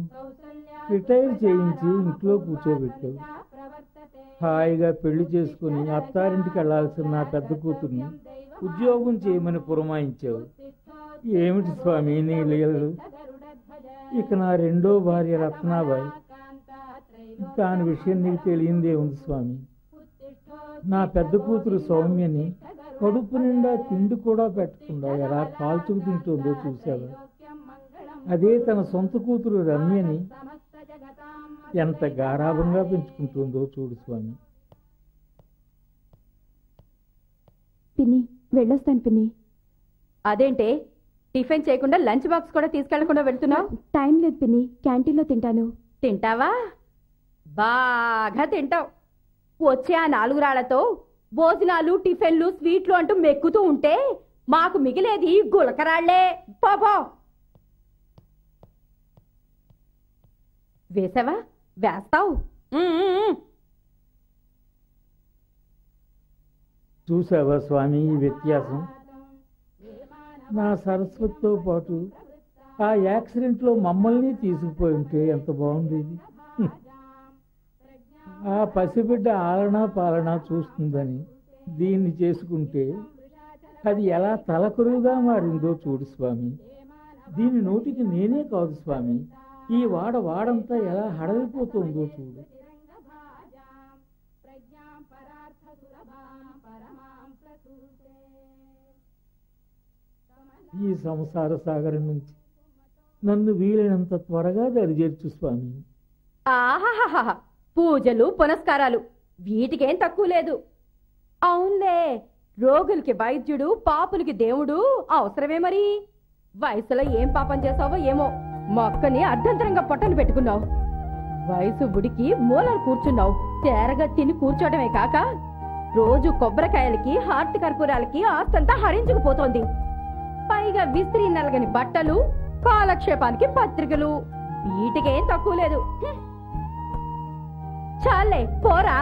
Retire చేయించి ఇంట్లో కూర్చోబెట్టావు హాయిగా పెళ్లి చేసుకుని అత్తారింటికి వెళ్లాల్సిన నా పెద్ద కూతుర్ని ఉద్యోగం చేయమని పురమాయించావు ఏమిటి స్వామి నీ లీలలు ఇక నా రెండో భార్య రత్నాబాయి దాని విషయం నీకు తెలియందే ఉంది స్వామి నా పెద్ద కూతురు సౌమ్యని కడుపు నిండా తిండి కూడా పెట్టకుండా ఎలా కాల్చుకు తింటుందో చూసావా అదే తన సొంత కూతురు రమ్యని ఎంత గారాభంగా పెంచుకుంటుందో చూడు స్వామి పిన్ని వెళ్ళొస్తాను పిన్ని అదేంటే టిఫిన్ చేయకుండా లంచ్ బాక్స్ కూడా తీసుకెళ్లకుండా వెళ్తున్నావు టైం లేదు పిన్ని క్యాంటీన్లో తింటాను తింటావా బాగా తింటావు వచ్చే ఆ నాలుగు రాళ్లతో భోజనాలు టిఫిన్లు స్వీట్లు అంటూ మెక్కుతూ ఉంటే మాకు మిగిలేది గులకరాళ్లే పోపో వేసావా వేస్తావు ఉమ్, ఉమ్, ఉమ్. చూసావా స్వామి ఈ వ్యత్యాసం నా సరస్వతితో పాటు ఆ యాక్సిడెంట్లో మమ్మల్ని తీసుకుపోయి ఉంటే ఎంత బాగుండేది హ్మ్. ఆ పసిబిడ్డ ఆలన పాలన చూస్తుందని దీన్ని చేసుకుంటే అది ఎలా తలకురుగా మారిందో చూడు స్వామి దీని నోటికి నేనే కాదు స్వామి ఈ వాడ వాడంతా ఎలా హడలిపోతుందో చూడు ఈ సంసార సాగరం నుంచి నన్ను వీలైనంత త్వరగా దరిచేర్చు స్వామి ఆహాహాహా పూజలు పునస్కారాలు వీటికేం తక్కువ లేదు అవునులే రోగులకి వైద్యుడు పాపులకి దేవుడు అవసరమే మరి వయసులో ఏం పాపం చేసావో ఏమో మొక్కని అర్ధంతరంగా పొట్టలు పెట్టుకున్నావు వయసు బుడికి మూలలు కూర్చున్నావు తేరగా తిని కూర్చోవడమే కాక రోజు కొబ్బరికాయలకి హార్ట్ కర్పూరాలకి ఆస్తంతా హరించుకుపోతోంది పైగా విస్త్రీ నలగని బట్టలు కాలక్షేపానికి పత్రికలు వీటికేం తక్కువ లేదు హ్మ్. చాలే పోరా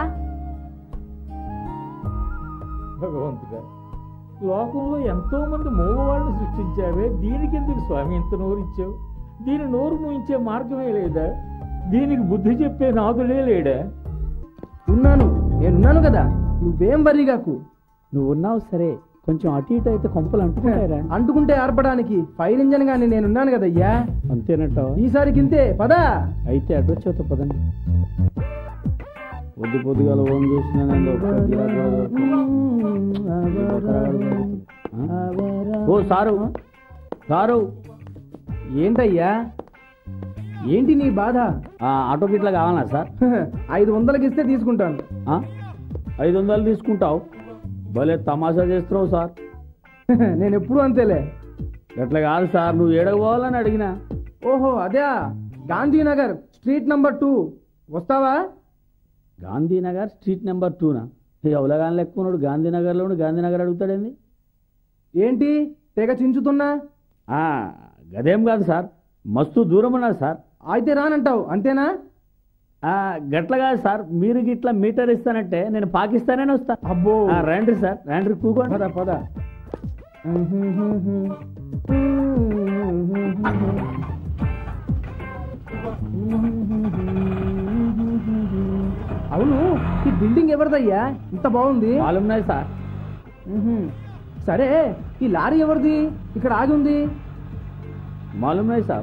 భగవంతుడా లోకంలో ఎంతో మంది మూగవాళ్ళను సృష్టించావే దీనికి ఎందుకు స్వామి ఇంత నోరు ఇచ్చావు దీని నోరు మూయించే మార్గమే లేదా దీనికి బుద్ధి చెప్పే నాదులే లేడా ఉన్నాను నేనున్నాను కదా నువ్వేం వరిగాకు నువ్వు ఉన్నావు సరే కొంచెం అటు ఇటు అయితే కొంపలు అంటుకుంటారా అంటుకుంటే ఆర్పడానికి ఫైర్ ఇంజన్ గాని నేనున్నాను కదయ్యా అంతేనట్టావా ఈసారి కింతే పదా అయితే అడ్డొచ్చేత పదండి పొద్దు పొద్దుగాల ఓన్ చూసినానండి ఒక్క గిరాకీ కూడా దొరకదు. బకరాగాడు దొరుకుతుంది. ఆ? ఓ సారు సారు ఏంటయ్యా ఏంటి నీ బాధ ఆ, ఆటో గిట్లా కావాలా సార్ ఐదు వందలకి ఇస్తే తీసుకుంటాను ఆ? ఐదు వందలు తీసుకుంటావు భలే తమాషా చేస్తున్నావు సార్ నేను ఎప్పుడు అంతేలే ఎట్లా కాదు సార్ నువ్వు ఏడకు పోవాలని అడిగినా ఓహో అదే గాంధీనగర్ స్ట్రీట్ నంబర్ టూ వస్తావా గాంధీనగర్ స్ట్రీట్ నెంబర్ టూనా ఎవలగాని లెక్క ఉన్నాడు గాంధీనగర్లో ఉండి గాంధీనగర్ అడుగుతాడేంది ఏంటి తెగ చించుతున్నా ఆ, గదేం కాదు సార్ మస్తు దూరం ఉన్నది సార్ అయితే రానంటావు అంతేనా ఆ, గట్ల కాదు సార్ మీరు గిట్లా మీటర్ ఇస్తానంటే నేను పాకిస్తానే వస్తా అబ్బో ఆ, రండి సార్ రండి కూకోండి పద పద అవును ఈ బిల్డింగ్ ఎవరిదయ్యా ఇంత బాగుంది వాళ్ళున్నాయి సార్ మ్మ్హ్మ్. సరే ఈ లారీ ఎవరిది ఇక్కడ ఆగి ఉంది మాలున్నాయి సార్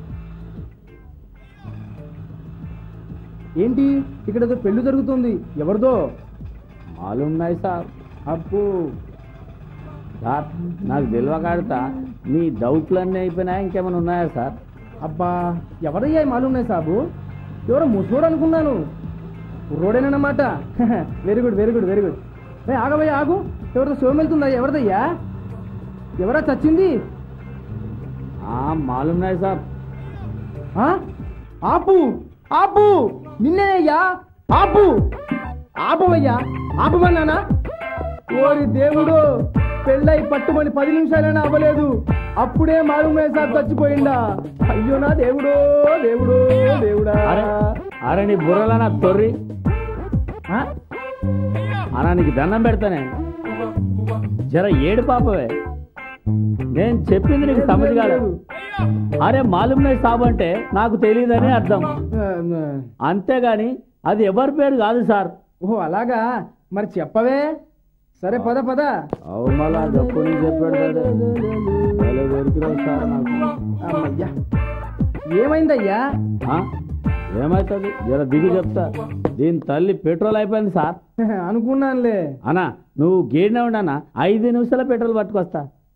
ఏంటి ఇక్కడ ఏదో పెళ్లి జరుగుతుంది ఎవరిదో మాలున్నాయి సార్ అప్పు సార్ నాకు తెలియకాడతా మీ డౌట్లన్నీ అయిపోయినాయా ఇంకేమైనా ఉన్నాయా సార్ అబ్బా ఎవరయ్యా ఈ మాలున్నాయి సాబు ఎవరో ముసలోడు అనుకున్నాను కుర్రోడేనన్నమాట very good very good very good ఏ ఆగబోయ్ ఆగు ఎవరితో శివం వెళ్తుందా ఎవరిదయ్యా ఎవరా చచ్చింది ఆ, మాలున్నాయి సార్ ఆ? ఆపు ఆపు నిన్నే అయ్యా ఆపు ఆపవయ్యా ఆపమన్నానా ఓరి దేవుడు పెళ్ళై పట్టుమని పది నిమిషాలైనా అవ్వలేదు అప్పుడే మారుమే సార్ చచ్చిపోయిందా అయ్యో నా దేవుడో దేవుడో దేవుడా అరే అరే నీ బుర్రలో నా తొర్రి ఆ? అనా నీకు దండం పెడతానే జర ఏడు పాపవే నేను చెప్పింది నీకు సమజ్ కాదు అరే మాలుమ్నే సాబ్ అంటే నాకు తెలియదని అర్థం ఆ, ఆ. అంతేగాని అది ఎవరి పేరు కాదు సార్ ఓహో అలాగా మరి చెప్పవే సరే పద పద అవును మళ్ళా గప్పుడు చెప్పాడు కదా. భలే దొరికినావు సార్ నాకు అమ్మయ్యా ఏమైందయ్యా ఆ? ఏమవుతుంది జర దిగు చెప్తా దీని తల్లి పెట్రోల్ అయిపోయింది సార్ అనుకున్నానులే అన్నా నువ్వు గేడిన ఉండనా ఐదు నిమిషాల పెట్రోల్ పట్టుకొస్తా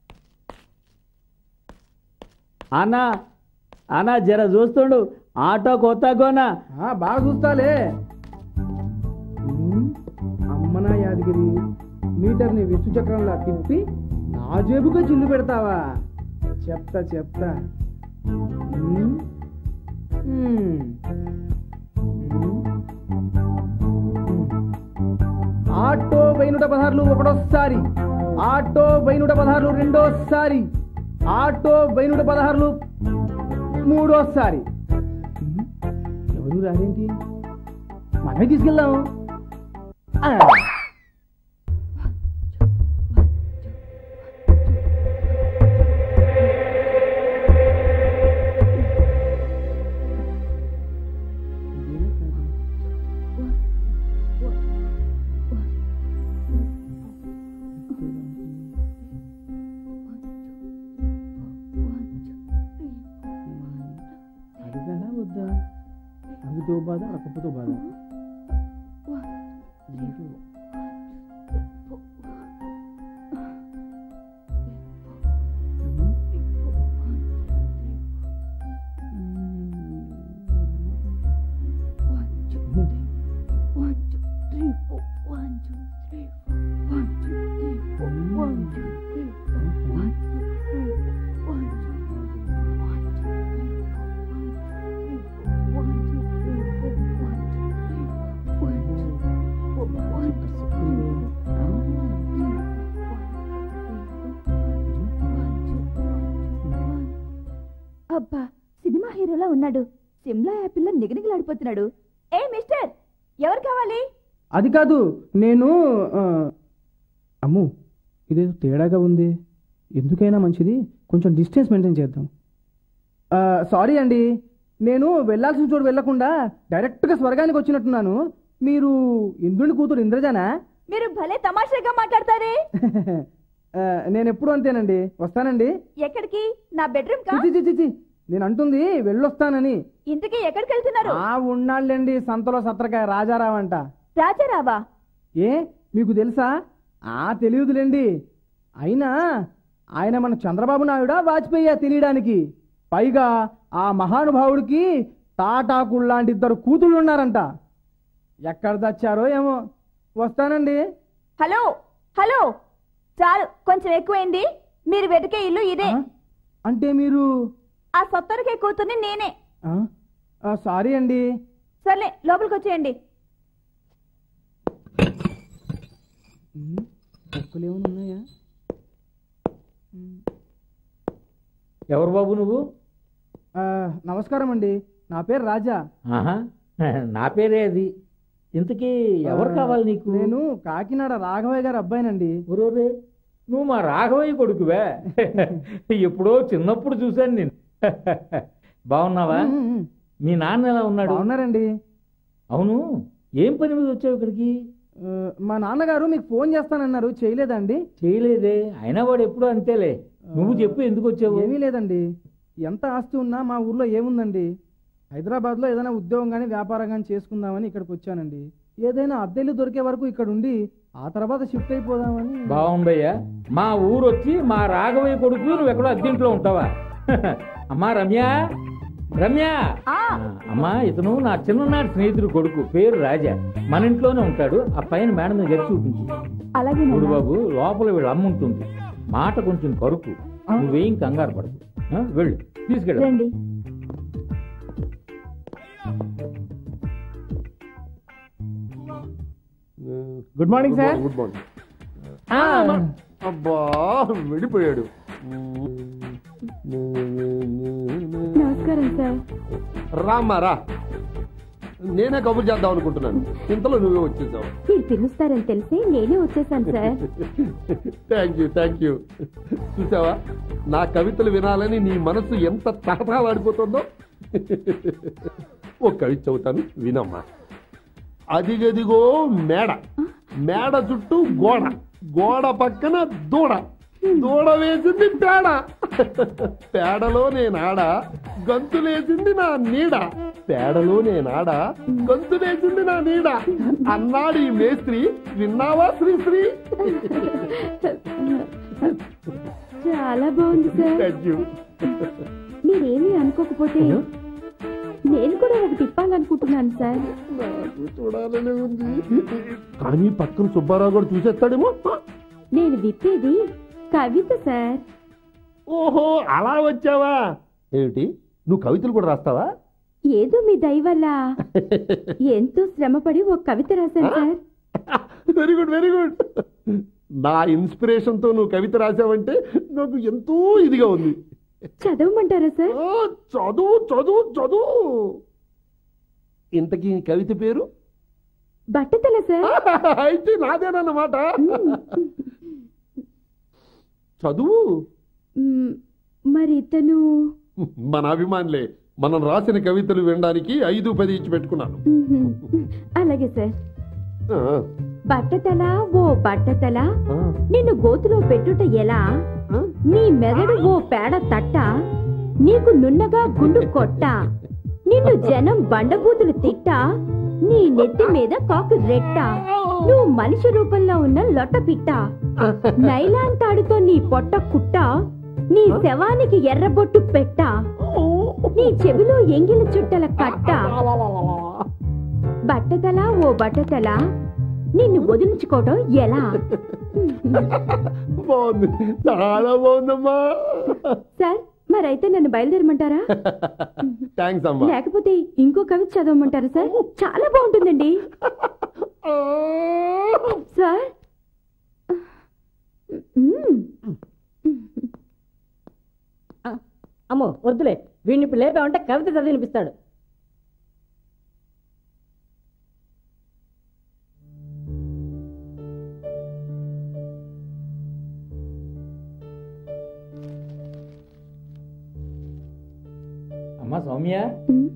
అన్నా అన్నా జర చూస్తుండు ఆటో కొత్త కోనా ఆ, బాగా చూస్తాలే ఉమ్, అమ్మనా యాదగిరి మీటర్ని విష్ణు చక్రంలా తిప్పి నా జేబుగా చిల్లు పెడతావా చెప్తా చెప్తా ఉమ్, ఉమ్, ఉమ్, ఆటో బైనుట పదహారులు ఒకటోసారి ఆటో బైనుట పదహారులు రెండోసారి ఆటో బైనుట పదహారులు మూడోసారి ఉమ్, ఎవరు రారేంటి మనమే తీసుకెళ్దాం ఆ. అడగాలా వద్దా అవితో బాధ అక్కతో బాధ ఏంటో. అబ్బా సినిమా హీరోలా ఉన్నాడు సిమ్లా యాపిల్లో నిగనిగలాడిపోతున్నాడు ఏ మిస్టర్ ఎవరు కావాలి అది కాదు నేను ఆ, అమ్ము ఇదేదో తేడాగా ఉంది ఎందుకైనా మంచిది కొంచెం డిస్టెన్స్ మెయింటైన్ చేద్దాం ఆ, సారీ అండి నేను వెళ్ళాల్సిన చోటు వెళ్ళకుండా డైరెక్ట్గా స్వర్గానికి వచ్చినట్టున్నాను మీరు ఇంద్రుని కూతురు ఇంద్రజానా మీరు భలే తమాషాగా మాట్లాడతారే ఆ, నేను ఎప్పుడు అంతేనండి వస్తానండి ఎక్కడికి నా బెడ్రూమ్ కా చిచి చిచి చి. నేను అంటుంది వెళ్ళొస్తానని ఇంతకీ ఎక్కడికి వెళ్తున్నారు ఆ ఉన్నాళ్ళండి సంతలో సత్రకాయ రాజారావు అంట రాజారావా ఏ మీకు తెలుసా ఆ తెలియదులేండి అయినా ఆయన మన చంద్రబాబు నాయుడా వాజ్పేయి తెలియడానికి పైగా ఆ మహానుభావుడికి తాటాకుల్లాంటి ఇద్దరు కూతుళ్ళు ఉన్నారంట ఎక్కడ తెచ్చారో ఏమో వస్తానండి హలో హలో చాలు కొంచెం ఎక్కువైంది మీరు వెతికే ఇల్లు ఇదే ఆ? అంటే మీరు ఆ సొత్తరికే కూతుర్ని నేనే ఆ? ఆ, సారీ అండి సర్లే లోపలికి వచ్చేయండి ఉమ్, కుక్కలు ఏమైనా ఉన్నాయా ఎవరు బాబు నువ్వు ఆ, నమస్కారం అండి నా పేరు రాజా ఆహా నా పేరే అది ఇంతకీ ఎవరు కావాలి నీకు నేను కాకినాడ రాఘవయ్య గారి అబ్బాయినండి ఒరోరే నువ్వు మా రాఘవయ్య కొడుకువే ఎప్పుడో చిన్నప్పుడు చూశాను నేను బాగున్నావా ఉమ్, ఉమ్, మీ నాన్న ఎలా ఉన్నాడు బాగున్నారండి అవును ఏం పని మీద వచ్చావు ఇక్కడికి ఆ, మా నాన్నగారు మీకు ఫోన్ చేస్తానన్నారు చేయలేదండి చేయలేదే అయినా వాడు ఎప్పుడూ అంతేలే నువ్వు చెప్పు ఎందుకు వచ్చావు ఏమీ లేదండి ఎంత ఆస్తి ఉన్నా మా ఊర్లో ఏముందండి హైదరాబాద్లో ఏదైనా ఉద్యోగం కానీ వ్యాపారం కానీ చేసుకుందామని ఇక్కడికి వచ్చానండి ఏదైనా అద్దెలు దొరికే వరకు ఇక్కడ ఉండి ఆ తర్వాత షిఫ్ట్ అయిపోదామని బాగుందయ్యా మా ఊరు వచ్చి మా రాఘవయ్య కొడుకు నువ్వు ఎక్కడో అద్దెంట్లో ఉంటావా అమ్మా రమ్య రమ్య ఆ. ఆ, అమ్మా ఇతను నా చిన్ననాటి స్నేహితుడు కొడుకు పేరు రాజా మన ఇంట్లోనే ఉంటాడు ఆ పైన మేడం మీద గడి చూపించు అలాగే చూడు బాబు లోపల వీళ్ళు అమ్మ ఉంటుంది మాట కొంచెం కరుకు నువ్వేం కంగారు పడకు ఆ, వెళ్ళు తీసుకెళ్ళు రండి good morning sir good morning అబ్బా వెళ్ళిపోయాడు నమస్కారం సార్ రామ్మా రా నేనే కబుర్ చేద్దాం అనుకుంటున్నాను ఇంతలో నువ్వే వచ్చేసావు మీరు పిలుస్తారని తెలిసి నేనే వచ్చేసాను sir thank you thank you చూసావా నా కవితలు వినాలని నీ మనసు ఎంత తహతహలాడిపోతుందో ఓ కవిత చదువుతాను వినమ్మా అదిగదిగో మేడ మేడ చుట్టూ గోడ గోడ పక్కన దూడ దూడ వేసింది పేడ పేడలో నేనాడ గంతులేసింది నా నీడ పేడలో నేనాడ గంతులేసింది నా నీడ అన్నాడు ఈ మేస్త్రి విన్నావా శ్రీశ్రీ చాలా బాగుంది సార్ థ్యాంక్ యూ మీరేమీ అనుకోకపోతే నేను కూడా ఒకటి ఇప్పాలనుకుంటున్నాను సార్ నాకు చూడాలని ఉంది కానీ పక్కన సుబ్బారావు కూడా చూసేస్తాడేమో నేను విప్పేది కవిత సార్ ఓహో అలా వచ్చావా ఏమిటి నువ్వు కవితలు కూడా రాస్తావా ఏదో మీ దయ వల్ల ఎంతో శ్రమపడి ఒక కవిత రాశాను sir very good very good నా ఇన్స్పిరేషన్ తో నువ్వు కవిత రాసావంటే నాకు ఎంతో ఇదిగా ఉంది చదవమంటారా సార్ ఆ, చదువు చదువు చదువు ఇంతకీ ఈ కవిత పేరు బట్టతల సార్ అయితే నాదేనన్నమాట చదువు మ్, మరి ఇతను మన అభిమానులే మనం రాసిన కవితలు వినడానికి ఐదు పది ఇచ్చి పెట్టుకున్నాను మ్మ్. అలాగే సార్ ఆ, బట్టతల ఓ బట్టతల ఆ, నిన్ను గోతులో పెట్టుట ఎలా ఆ. నీ మెదడు ఓ పేడ తట్ట నీకు నున్నగా గుండు కొట్ట నిన్ను జనం బండబూతులు తిట్ట నీ నెత్తి మీద కాకు రెట్ట నువ్వు మనిషి రూపంలో ఉన్న లొట్ట పిట్ట నైలాన్ తాడుతో నీ పొట్ట కుట్ట నీ శవానికి ఎర్రబొట్టు పెట్ట నీ చెవిలో ఎంగిల చుట్టల కట్ట బట్టతల ఓ బట్టతల నిన్ను వదిలించుకోవడం ఎలా బాగుంది చాలా బాగుందమ్మా సార్ మరైతే నన్ను బయలుదేరమంటారా థ్యాంక్స్ అమ్మా లేకపోతే ఇంకో కవిత చదవమంటారా సార్ చాలా బాగుంటుందండి ఆ. సార్ మ్మ్. అమ్మో వద్దులే వీడిని ఇప్పుడు లేపామంటే కవిత చదివినిపిస్తాడు అమ్మా సౌమ్య మ్మ్.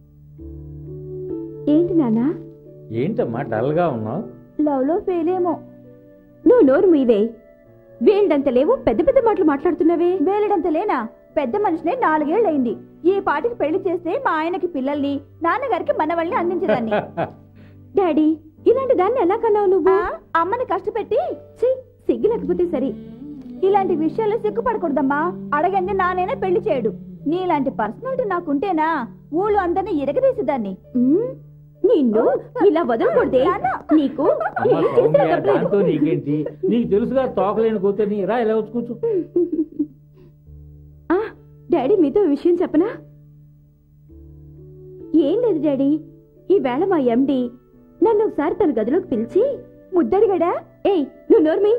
ఏంటి నానా ఏంటమ్మా డల్గా ఉన్నావు లవ్ లో ఫెయిల్ ఏమో నువ్వు నోరు మీవే వేళ్ళంత లేవు పెద్ద పెద్ద మాటలు మాట్లాడుతున్నావే వేలడంత లేనా పెద్ద మనిషినే నాలుగేళ్లయింది ఈ పాటికి పెళ్లి చేస్తే మా ఆయనకి పిల్లల్ని నాన్నగారికి మనవల్ని అందించేదాన్ని డాడీ ఇలాంటి దాన్ని ఎలా కన్నావు నువ్వు అమ్మని కష్టపెట్టి ఛీ, సిగ్గు లేకపోతే సరి ఇలాంటి విషయాలు సిగ్గుపడకూడదమ్మా అడగండి నానేనే పెళ్లి చేయడు నీలాంటి పర్సనాలిటీ నాకుంటేనా ఊళ్ళో అందరినీ ఎరగదీసేదాన్ని నిన్ను ఇలా వదలకూడదే నీకు అమ్మా ఏం చేసినా సౌమ్య తప్పలేదు. దాంతో నీకేంటి నీకు తెలుసుగా తోకలేని కూతుర్ని రా ఇలా వచ్చి కూర్చో ఆ, డాడీ మీతో ఓ విషయం చెప్పనా ఏం లేదు డాడీ ఈవేళ మా ఎండి నన్ను ఒకసారి తన గదిలోకి పిలిచి ముద్దడిగాడా ఏయ్ నువ్వు నోర్మి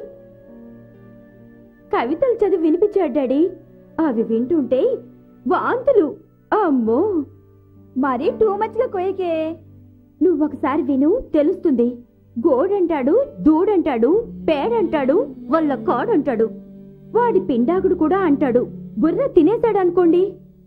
కవితలు చదివి వినిపించాడు డాడీ అవి వింటుంటే వాంతులు అమ్మో మరీ టూ మచ్ గా కొయ్యకే నువ్వు ఒకసారి విను తెలుస్తుంది గోడంటాడు దూడంటాడు పేడంటాడు వాళ్ళ కాడంటాడు వాడి పిండాకుడు కూడా అంటాడు బుర్ర తినేశాడు అనుకోండి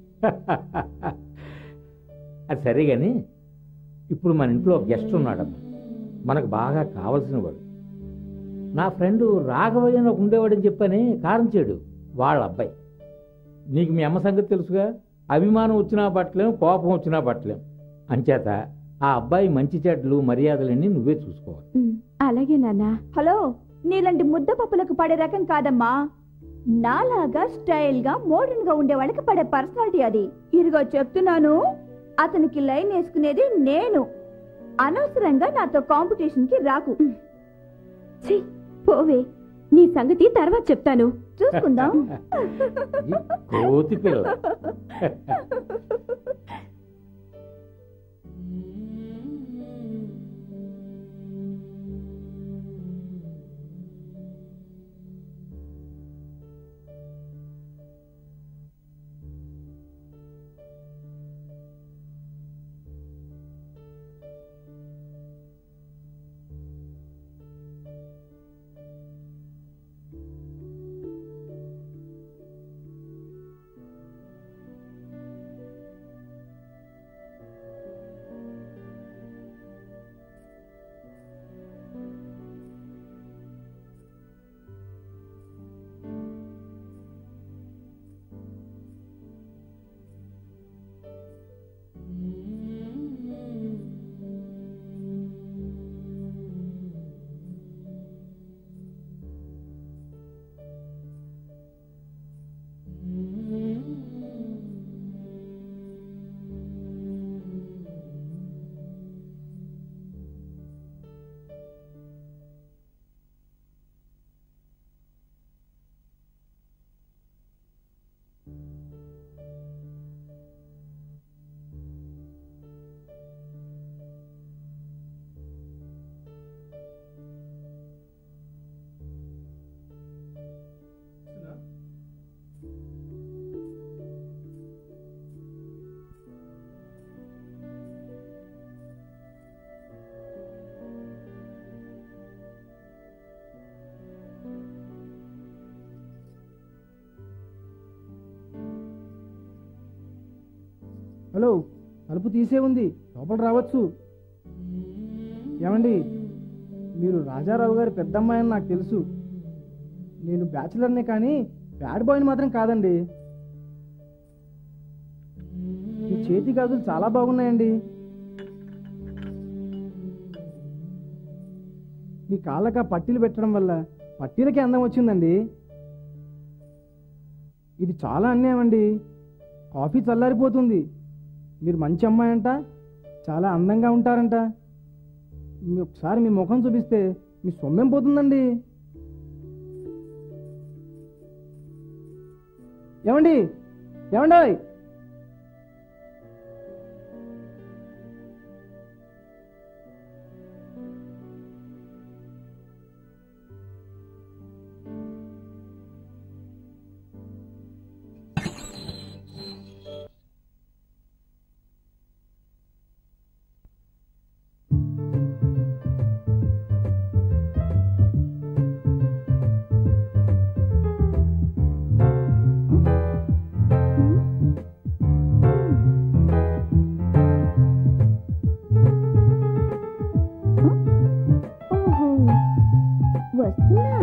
అది సరే గాని ఇప్పుడు మన ఇంట్లో ఒక గెస్ట్ ఉన్నాడమ్మా మనకు బాగా కావలసిన వాడు నా ఫ్రెండ్ రాఘవయ్య అని ఒక ఉండేవాడని చెప్పని కారంచేడు వాళ్ళ అబ్బాయి నీకు మీ అమ్మ సంగతి తెలుసుగా అభిమానం వచ్చినా పట్టలేం కోపం వచ్చినా పట్టలేం అంచేత ఆ అబ్బాయి మంచి చెడ్లు మర్యాదలన్నీ నువ్వే చూసుకోవాలి ఉమ్, అలాగే నాన్న హలో నీలాంటి ముద్ద పప్పులకు పడే రకం కాదమ్మా నాలాగా స్టైల్ గా మోడర్న్ గా ఉండే వాళ్ళకి పడే పర్సనాలిటీ అది ఇదిగో చెప్తున్నాను అతనికి లైన్ వేసుకునేది నేను అనవసరంగా నాతో కాంపిటీషన్ కి రాకు ఛీ, పోవే నీ సంగతి తర్వాత చెప్తాను చూసుకుందాం ఈ కోతి పిల్ల హలో తలుపు తీసే ఉంది లోపల రావచ్చు ఏమండి మీరు రాజారావు గారి పెద్దమ్మాయి అని నాకు తెలుసు నేను బ్యాచులర్నే కానీ బ్యాడ్ బాయ్ని మాత్రం కాదండి మీ చేతి గాజులు చాలా బాగున్నాయండి మీ కాళ్ళక పట్టీలు పెట్టడం వల్ల పట్టీలకి అందం వచ్చిందండి ఇది చాలా అన్యాయం అండి కాఫీ చల్లారిపోతుంది మీరు మంచి అమ్మాయి అంట చాలా అందంగా ఉంటారంట మీ ఒకసారి మీ ముఖం చూపిస్తే మీ సొమ్మేం పోతుందండి ఏమండి ఏమండి ఓహో వస్తున్నా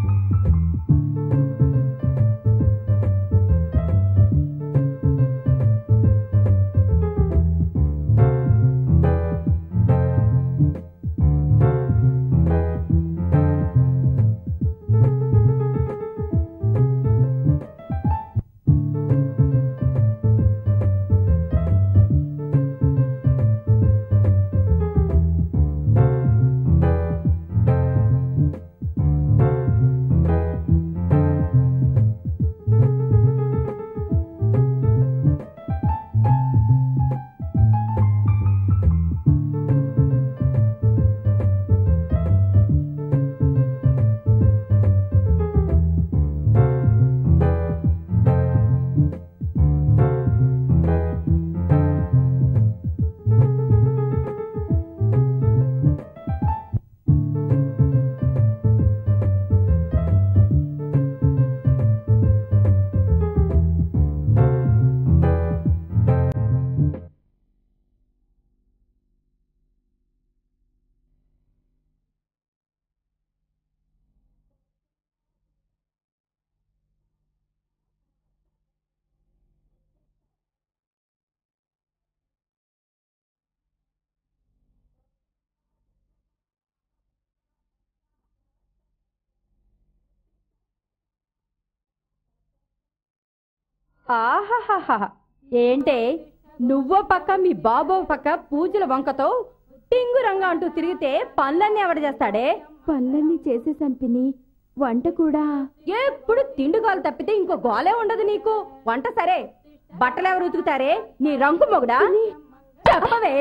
ఆహాహాహా ఏంటే నువ్వో పక్క మీ బాబో పక్క పూజల వంకతో టింగురంగా అంటూ తిరిగితే పనులన్నీ ఎవడ చేస్తాడే పనులన్నీ చేసేసాను పిన్ని వంట కూడా ఎప్పుడు తిండుగోలు తప్పితే ఇంకో గోలే ఉండదు నీకు వంట సరే బట్టలు ఎవరు ఉతుకుతారే నీ రంకు మొగుడా చెప్పవే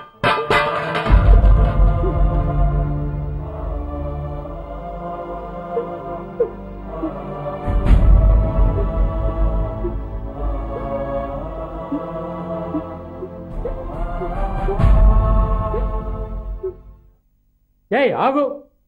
ఏయ్ ఆగు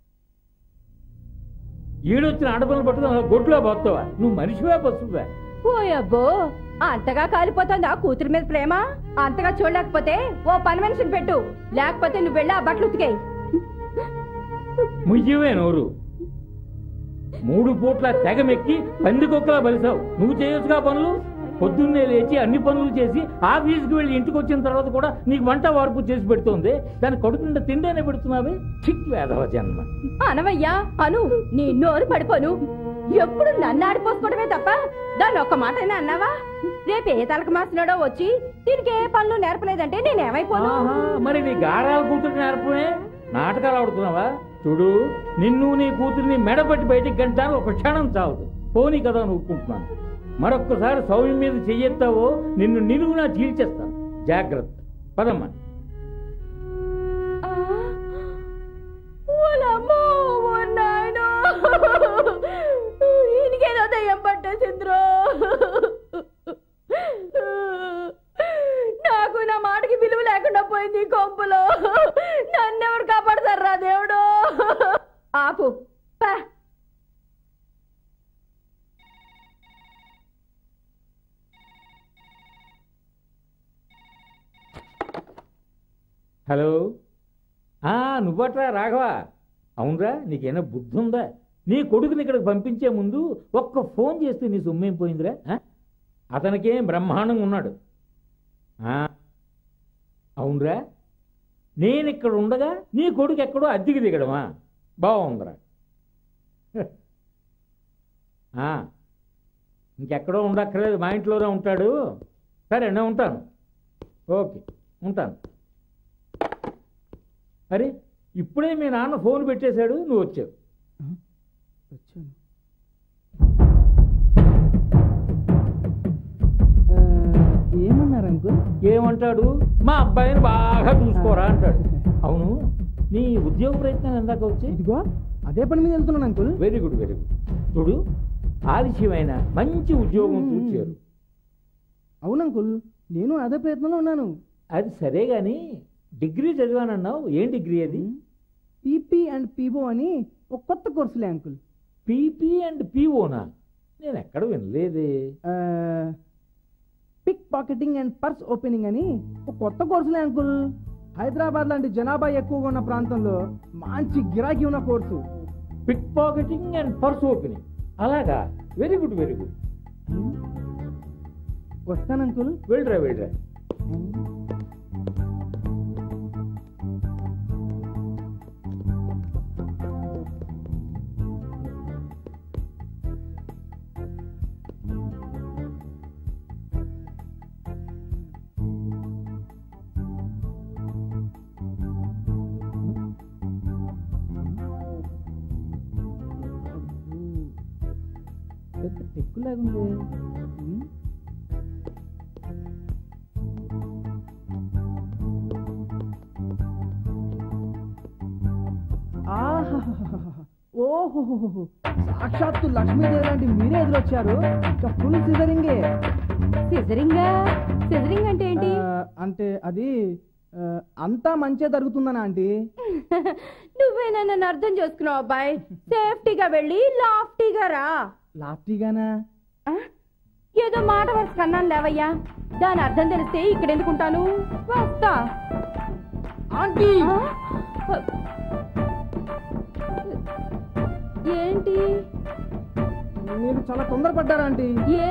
ఈడొచ్చిన ఆడపిల్లలు పట్టుకుని గొడ్లో పోతావా నువ్వు మనిషివే పశువే పోయబ్బో అంతగా కాలిపోతుందా కూతురి మీద ప్రేమ అంతగా చూడలేకపోతే ఓ పని మనిషిని పెట్టు లేకపోతే నువ్వు వెళ్ళి ఆ బట్టలు ఉతికేయి ముయ్యవే నోరు మూడు పూట్ల తెగమెక్కి పందికొక్కలా బలిసావు నువ్వు చేయొచ్చుగా పనులు పొద్దున్నే లేచి అన్ని పనులు చేసి ఆఫీస్కి వెళ్ళి ఇంటికి వచ్చిన తర్వాత కూడా నీకు వంట వార్పు చేసి పెడుతోంది దాని కడుపు నిండా తిండేనే పెడుతున్నావే చిక్ వేదవ జన్మ అనవయ్యా అను నీ నోరు పడిపోను ఎప్పుడు నన్ను ఆడిపోసుకోవడమే తప్ప దాన్ని ఒక్క మాట అయినా అన్నావా రేపు ఏ తలక మాసినాడో వచ్చి దీనికి ఏ పనులు నేర్పలేదంటే నేనేమైపోను ఆహా, మరి నీ గారాల కూతురు నేర్పమే నాటకాలు ఆడుతున్నావా చూడు నిన్ను నీ కూతురిని మెడపట్టి బయటికి గంటాను ఒక క్షణం చావదు పోనీ కదా అని ఒప్పుకుంటున్నాను మరొక్కసారి సౌమ్యం మీద చెయ్యెత్తావో నిన్ను నిలువునా చీల్చేస్తాను జాగ్రత్త పదమ్మా ఆ, ఓలమ్మో, ఓ నాయనో. ఈయనకేదో దయ్యం పట్టేసిందిరో నాకు నా మాటకి విలువ లేకుండా పోయింది ఈ కొంపలో నన్నెవరు కాపాడతారా దేవుడు ఆపు పా. హలో ఆ, నువ్వట్రా రాఘవ అవునరా నీకేమైనా బుద్ధి ఉందా నీ కొడుకుని ఇక్కడికి పంపించే ముందు ఒక్క ఫోన్ చేస్తే నీ సొమ్మేం పోయిందిరా ఆ? అతనికేం బ్రహ్మాండంగా ఉన్నాడు ఆ, అవునరా నేను ఇక్కడ ఉండగా నీ కొడుకు ఎక్కడో అద్దెకి దిగడమా బాగుందిరా హ. ఆ, ఇంకెక్కడో ఉండక్కర్లేదు మా ఇంట్లోనే ఉంటాడు సరే నేను ఉంటాను ఓకే ఉంటాను అరే ఇప్పుడే మీ నాన్న ఫోన్ పెట్టేశాడు నువ్వు వచ్చావు వచ్చాను ఆ, ఏమన్నారు అంకుల్ ఏమంటాడు మా అబ్బాయిని బాగా చూసుకోరా అంటాడు అవును నీ ఉద్యోగ ప్రయత్నం ఎందాక వచ్చి ఇదిగో అదే పని మీద వెళ్తున్నాను uncle very good very good చూడు ఆలస్యమైన మంచి ఉద్యోగం చూచారు అవును అంకుల్ నేను అదే ప్రయత్నంలో ఉన్నాను అది సరే గాని డిగ్రీ చదివానన్నావు ఏం డిగ్రీ అది పీపీ అండ్ పీబో అని ఒక కొత్త కోర్సులే అంకుల్ పీపీ అండ్ పీఓనా నేను ఎక్కడ వినలేదే pick pocketing and purse opening అని ఒక కొత్త కోర్సులే అంకుల్ హైదరాబాద్ లాంటి జనాభా ఎక్కువగా ఉన్న ప్రాంతంలో మంచి గిరాకీ ఉన్న course pick pocketing and purse opening అలాగా వెరీ గుడ్ వెరీ గుడ్ వస్తాను అంకుల్ వెళ్ళరా వెళ్ళరా పెద్ద టెక్కులాగుంది ఉమ్. ఆహాహాహాహా. ఓహోహోహో సాక్షాత్తు లక్ష్మీదేవి లాంటి మీరే ఎదురొచ్చారు ఇంకా ఫుల్ సిజరింగే సిజరింగా సిజరింగ్ అంటే ఏంటి ఆ, అంటే అది ఆ, అంతా మంచిగా జరుగుతుందనా ఆంటీ నువ్వేనా నన్ను అర్థం చేసుకున్నావు అబ్బాయి సేఫ్టీగా వెళ్ళి లాఫ్టీగా రా లాఫ్టీగానా ఆ? ఏదో మాట వరుస కన్నాను లేవయ్యా దాని అర్థం తెలిస్తే ఇక్కడ ఎందుకుంటాను వస్తా ఆంటీ ఆ? ఏంటి మీరు చాలా తొందరపడ్డారా ఆంటీ ఏ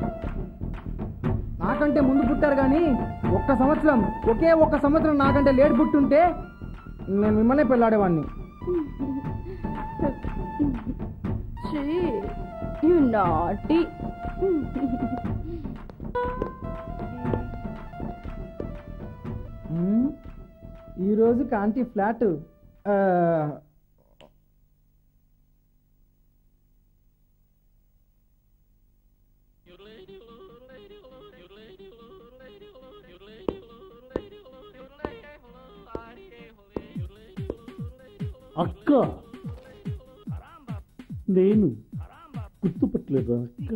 నాకంటే ముందు పుట్టారు కానీ ఒక్క సంవత్సరం ఒకే ఒక్క సంవత్సరం నాకంటే లేట్ పుట్టుంటే నేను మిమ్మల్ని పెళ్ళాడేవాడిని యు నాటి మ్మ్. ఈరోజు కాంతి ఫ్లాట్ ఆ, అక్క నేను గుర్తుపట్టలేదా అక్క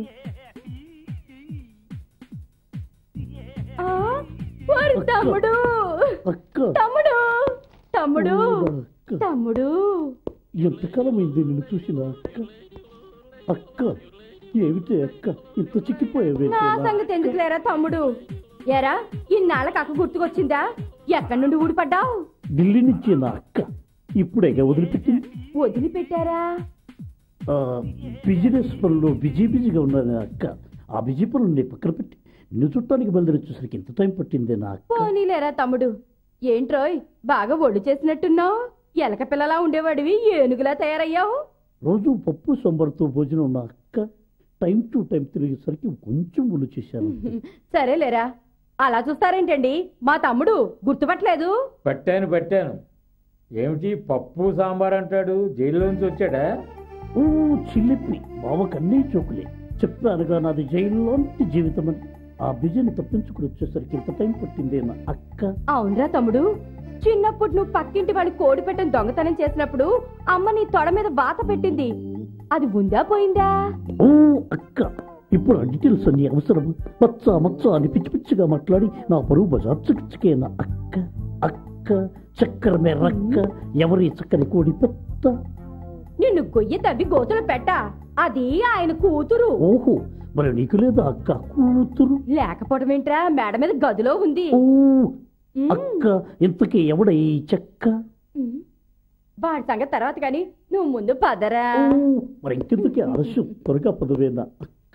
ఆ, ఓరి తమ్ముడు అక్క తమ్ముడు తమ్ముడు అక్క తమ్ముడు ఎంతకాలం అయింది నిన్ను చూసిన అక్క అక్క ఏమిటి అక్క ఇంత చిక్కిపోయావే నా సంగతి ఎందుకు లేరా తమ్ముడు ఎరా ఇన్నాళ్ళకి అక్క గుర్తుకొచ్చిందా ఎక్కడి నుండి ఊడిపడ్డావు ఢిల్లీ నుంచి నా అక్క ఇప్పుడేగా వదిలిపెట్టింది వదిలిపెట్టారా ఆ, బిజినెస్ పనులు బిజీ బిజీగా ఉన్నాను అక్క ఆ బిజీ పనులు పక్కన పెట్టి నిన్ను చుట్టానికి బయలుదేరొచ్చేసరికి ఎంత టైం పట్టిందే నా అక్క పోనీలేరా తమ్ముడు ఏంట్రోయ్ బాగా ఒళ్ళు చేసినట్టున్నావు ఎలక పిల్లలా ఉండేవాడివి ఏనుగులా తయారయ్యావు రోజు పప్పు సాంబార్తో భోజనం ఉన్న అక్క టైం టు టైం తిరిగేసరికి కొంచెం ఒళ్ళు చేశాను సరేలేరా అలా చూస్తారేంటండి మా తమ్ముడు గుర్తుపట్టలేదు పట్టాను పట్టాను ఏమిటి పప్పు సాంబార్ అంటాడు జైల్లోంచి వచ్చాడా ఓ చిల్లిపి బావకు అన్నీ చోకులే చెప్పానుగా నాది జైల్లోంటి జీవితం అని ఆ బిజీని తప్పించుకుని వచ్చేసరికి ఎంత టైం పట్టిందే నా అక్క అవునరా తమ్ముడు చిన్నప్పుడు నువ్వు పక్కింటి వాడి కోడి పెట్టని దొంగతనం చేసినప్పుడు అమ్మ నీ తొడ మీద వాత పెట్టింది అది ఉందా పోయిందా ఓ అక్క ఇప్పుడు ఆ డీటెయిల్స్ అన్ని అవసరం మచ్చ మచ్చ అని పిచ్చి పిచ్చిగా మాట్లాడి నా పరువు బజార్ చిక్కే నా అక్క అక్క చక్కెర మే రక్క ఎవరి చక్కని కోడి పెద్ద నిన్ను గొయ్యి తవ్వి గోతులు పెట్ట అది ఆయన కూతురు ఓహో మరి నీకు లేదా అక్క కూతురు లేకపోవడం ఏంట్రా మేడ మీద గదిలో ఉంది ఓ అక్క ఇంతకీ ఎవడ ఈ చెక్క ఉమ్. వాడి సంగతి తర్వాత కానీ నువ్వు ముందు పదరా ఓ, మరి ఇంకెందుకే ఆలస్యం త్వరగా పదవేనా అక్క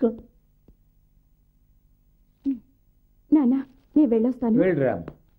నాన్న నేను వెళ్ళొస్తాను వెళ్ళరా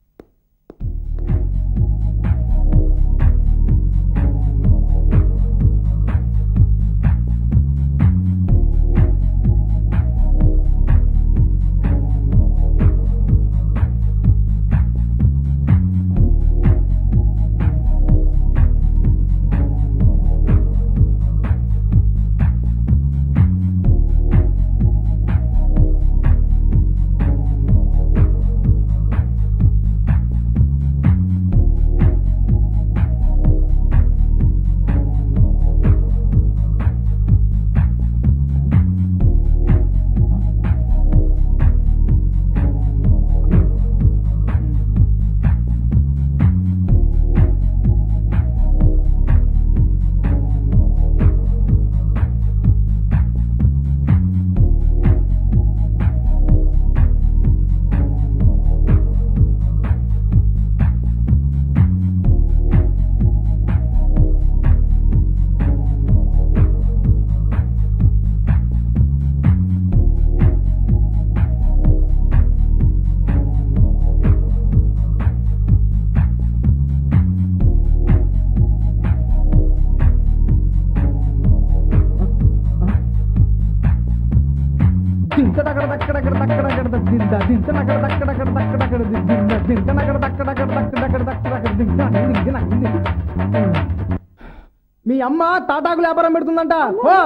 దింత దక్కడ దక్కడ దక్కడ దక్కడ దక్కడ దింత దింత నగడ దక్కడ దక్కడ దక్కడ దక్కడ దింత దింత నగడ దక్కడ దక్కడ దక్కడ దక్కడ దక్కడ దక్కడ దింత దింత దింత మీ అమ్మ తాటాకులు వ్యాపారం పెడుతుందంట ఓ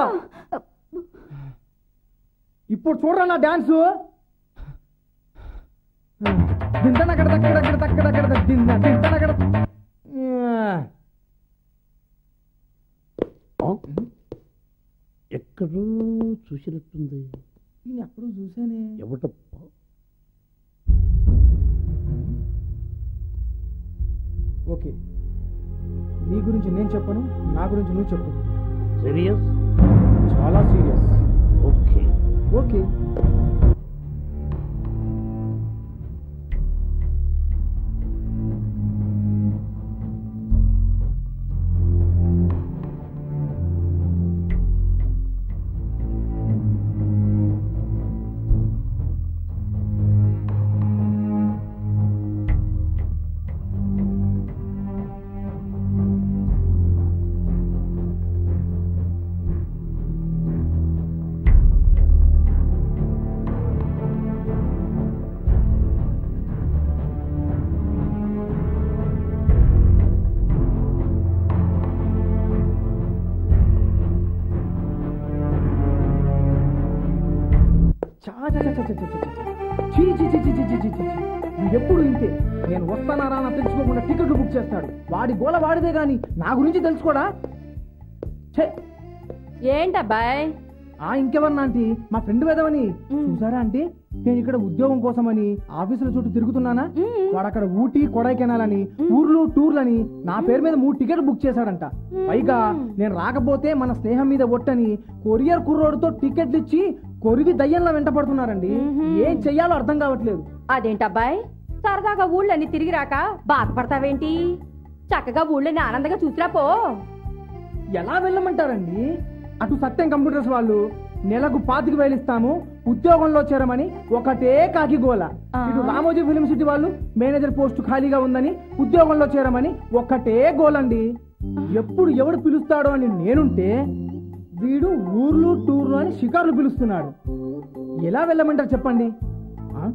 ఇప్పుడు చూడరా నా డాన్స్ దింత నగడ దక్కడ దక్కడ దక్కడ దక్కడ దింత దింత నగడ ఆ? ఎక్కడో చూసినట్టుంది నేను ఎప్పుడు చూసానే ఎవటప్ప ఓకే నీ గురించి నేను చెప్పను నా గురించి నువ్వు చెప్పు సీరియస్ చాలా సీరియస్ ఓకే ఓకే చా చా చా చా చా చా చా చా. చీ చీ చీ చీ చీ చీ చీ చీ. ఎప్పుడు ఇంతే నేను వస్తానా రానా తెలుసుకోకుండా టికెట్లు బుక్ చేస్తాడు వాడి గోల వాడిదే గాని నా గురించి తెలుసుకోడా ఛే ఏంటబ్బాయ్ ఆ ఇంకెవరన్నా ఆంటీ మా ఫ్రెండ్ వేదవని చూసారా ఆంటీ నేను ఇక్కడ ఉద్యోగం కోసమని ఆఫీసుల చుట్టూ తిరుగుతున్నానా వాడు అక్కడ ఊటీ కొడైకెనాల్ అని ఊర్లు టూర్లని నా పేరు మీద మూడు టికెట్లు బుక్ చేశాడంట పైగా నేను రాకపోతే మన స్నేహం మీద ఒట్టని కొరియర్ కుర్రోడితో టికెట్లు ఇచ్చి కొరివి దయ్యంలో వెంట పడుతున్నారండి ఏం చెయ్యాలో అర్థం కావట్లేదు అదేంటబ్బాయ్ సరదాగా ఊళ్ళని తిరిగి రాక బాధపడతావేంటి చక్కగా ఊళ్ళని ఆనందంగా చూసిరా పో ఎలా వెళ్ళమంటారండి అటు సత్యం కంప్యూటర్స్ వాళ్ళు నెలకు పాతికి వేలిస్తాము ఉద్యోగంలో చేరమని ఒకటే కాకి గోల ఆ. ఇటు రామోజీ ఫిలిం సిటీ వాళ్ళు మేనేజర్ పోస్ట్ ఖాళీగా ఉందని ఉద్యోగంలో చేరమని ఒకటే గోలండి ఎప్పుడు ఎవడు పిలుస్తాడో అని నేనుంటే వీడు ఊర్లు టూర్లు అని షికార్లు పిలుస్తున్నాడు ఎలా వెళ్ళమంటారు చెప్పండి ఆ?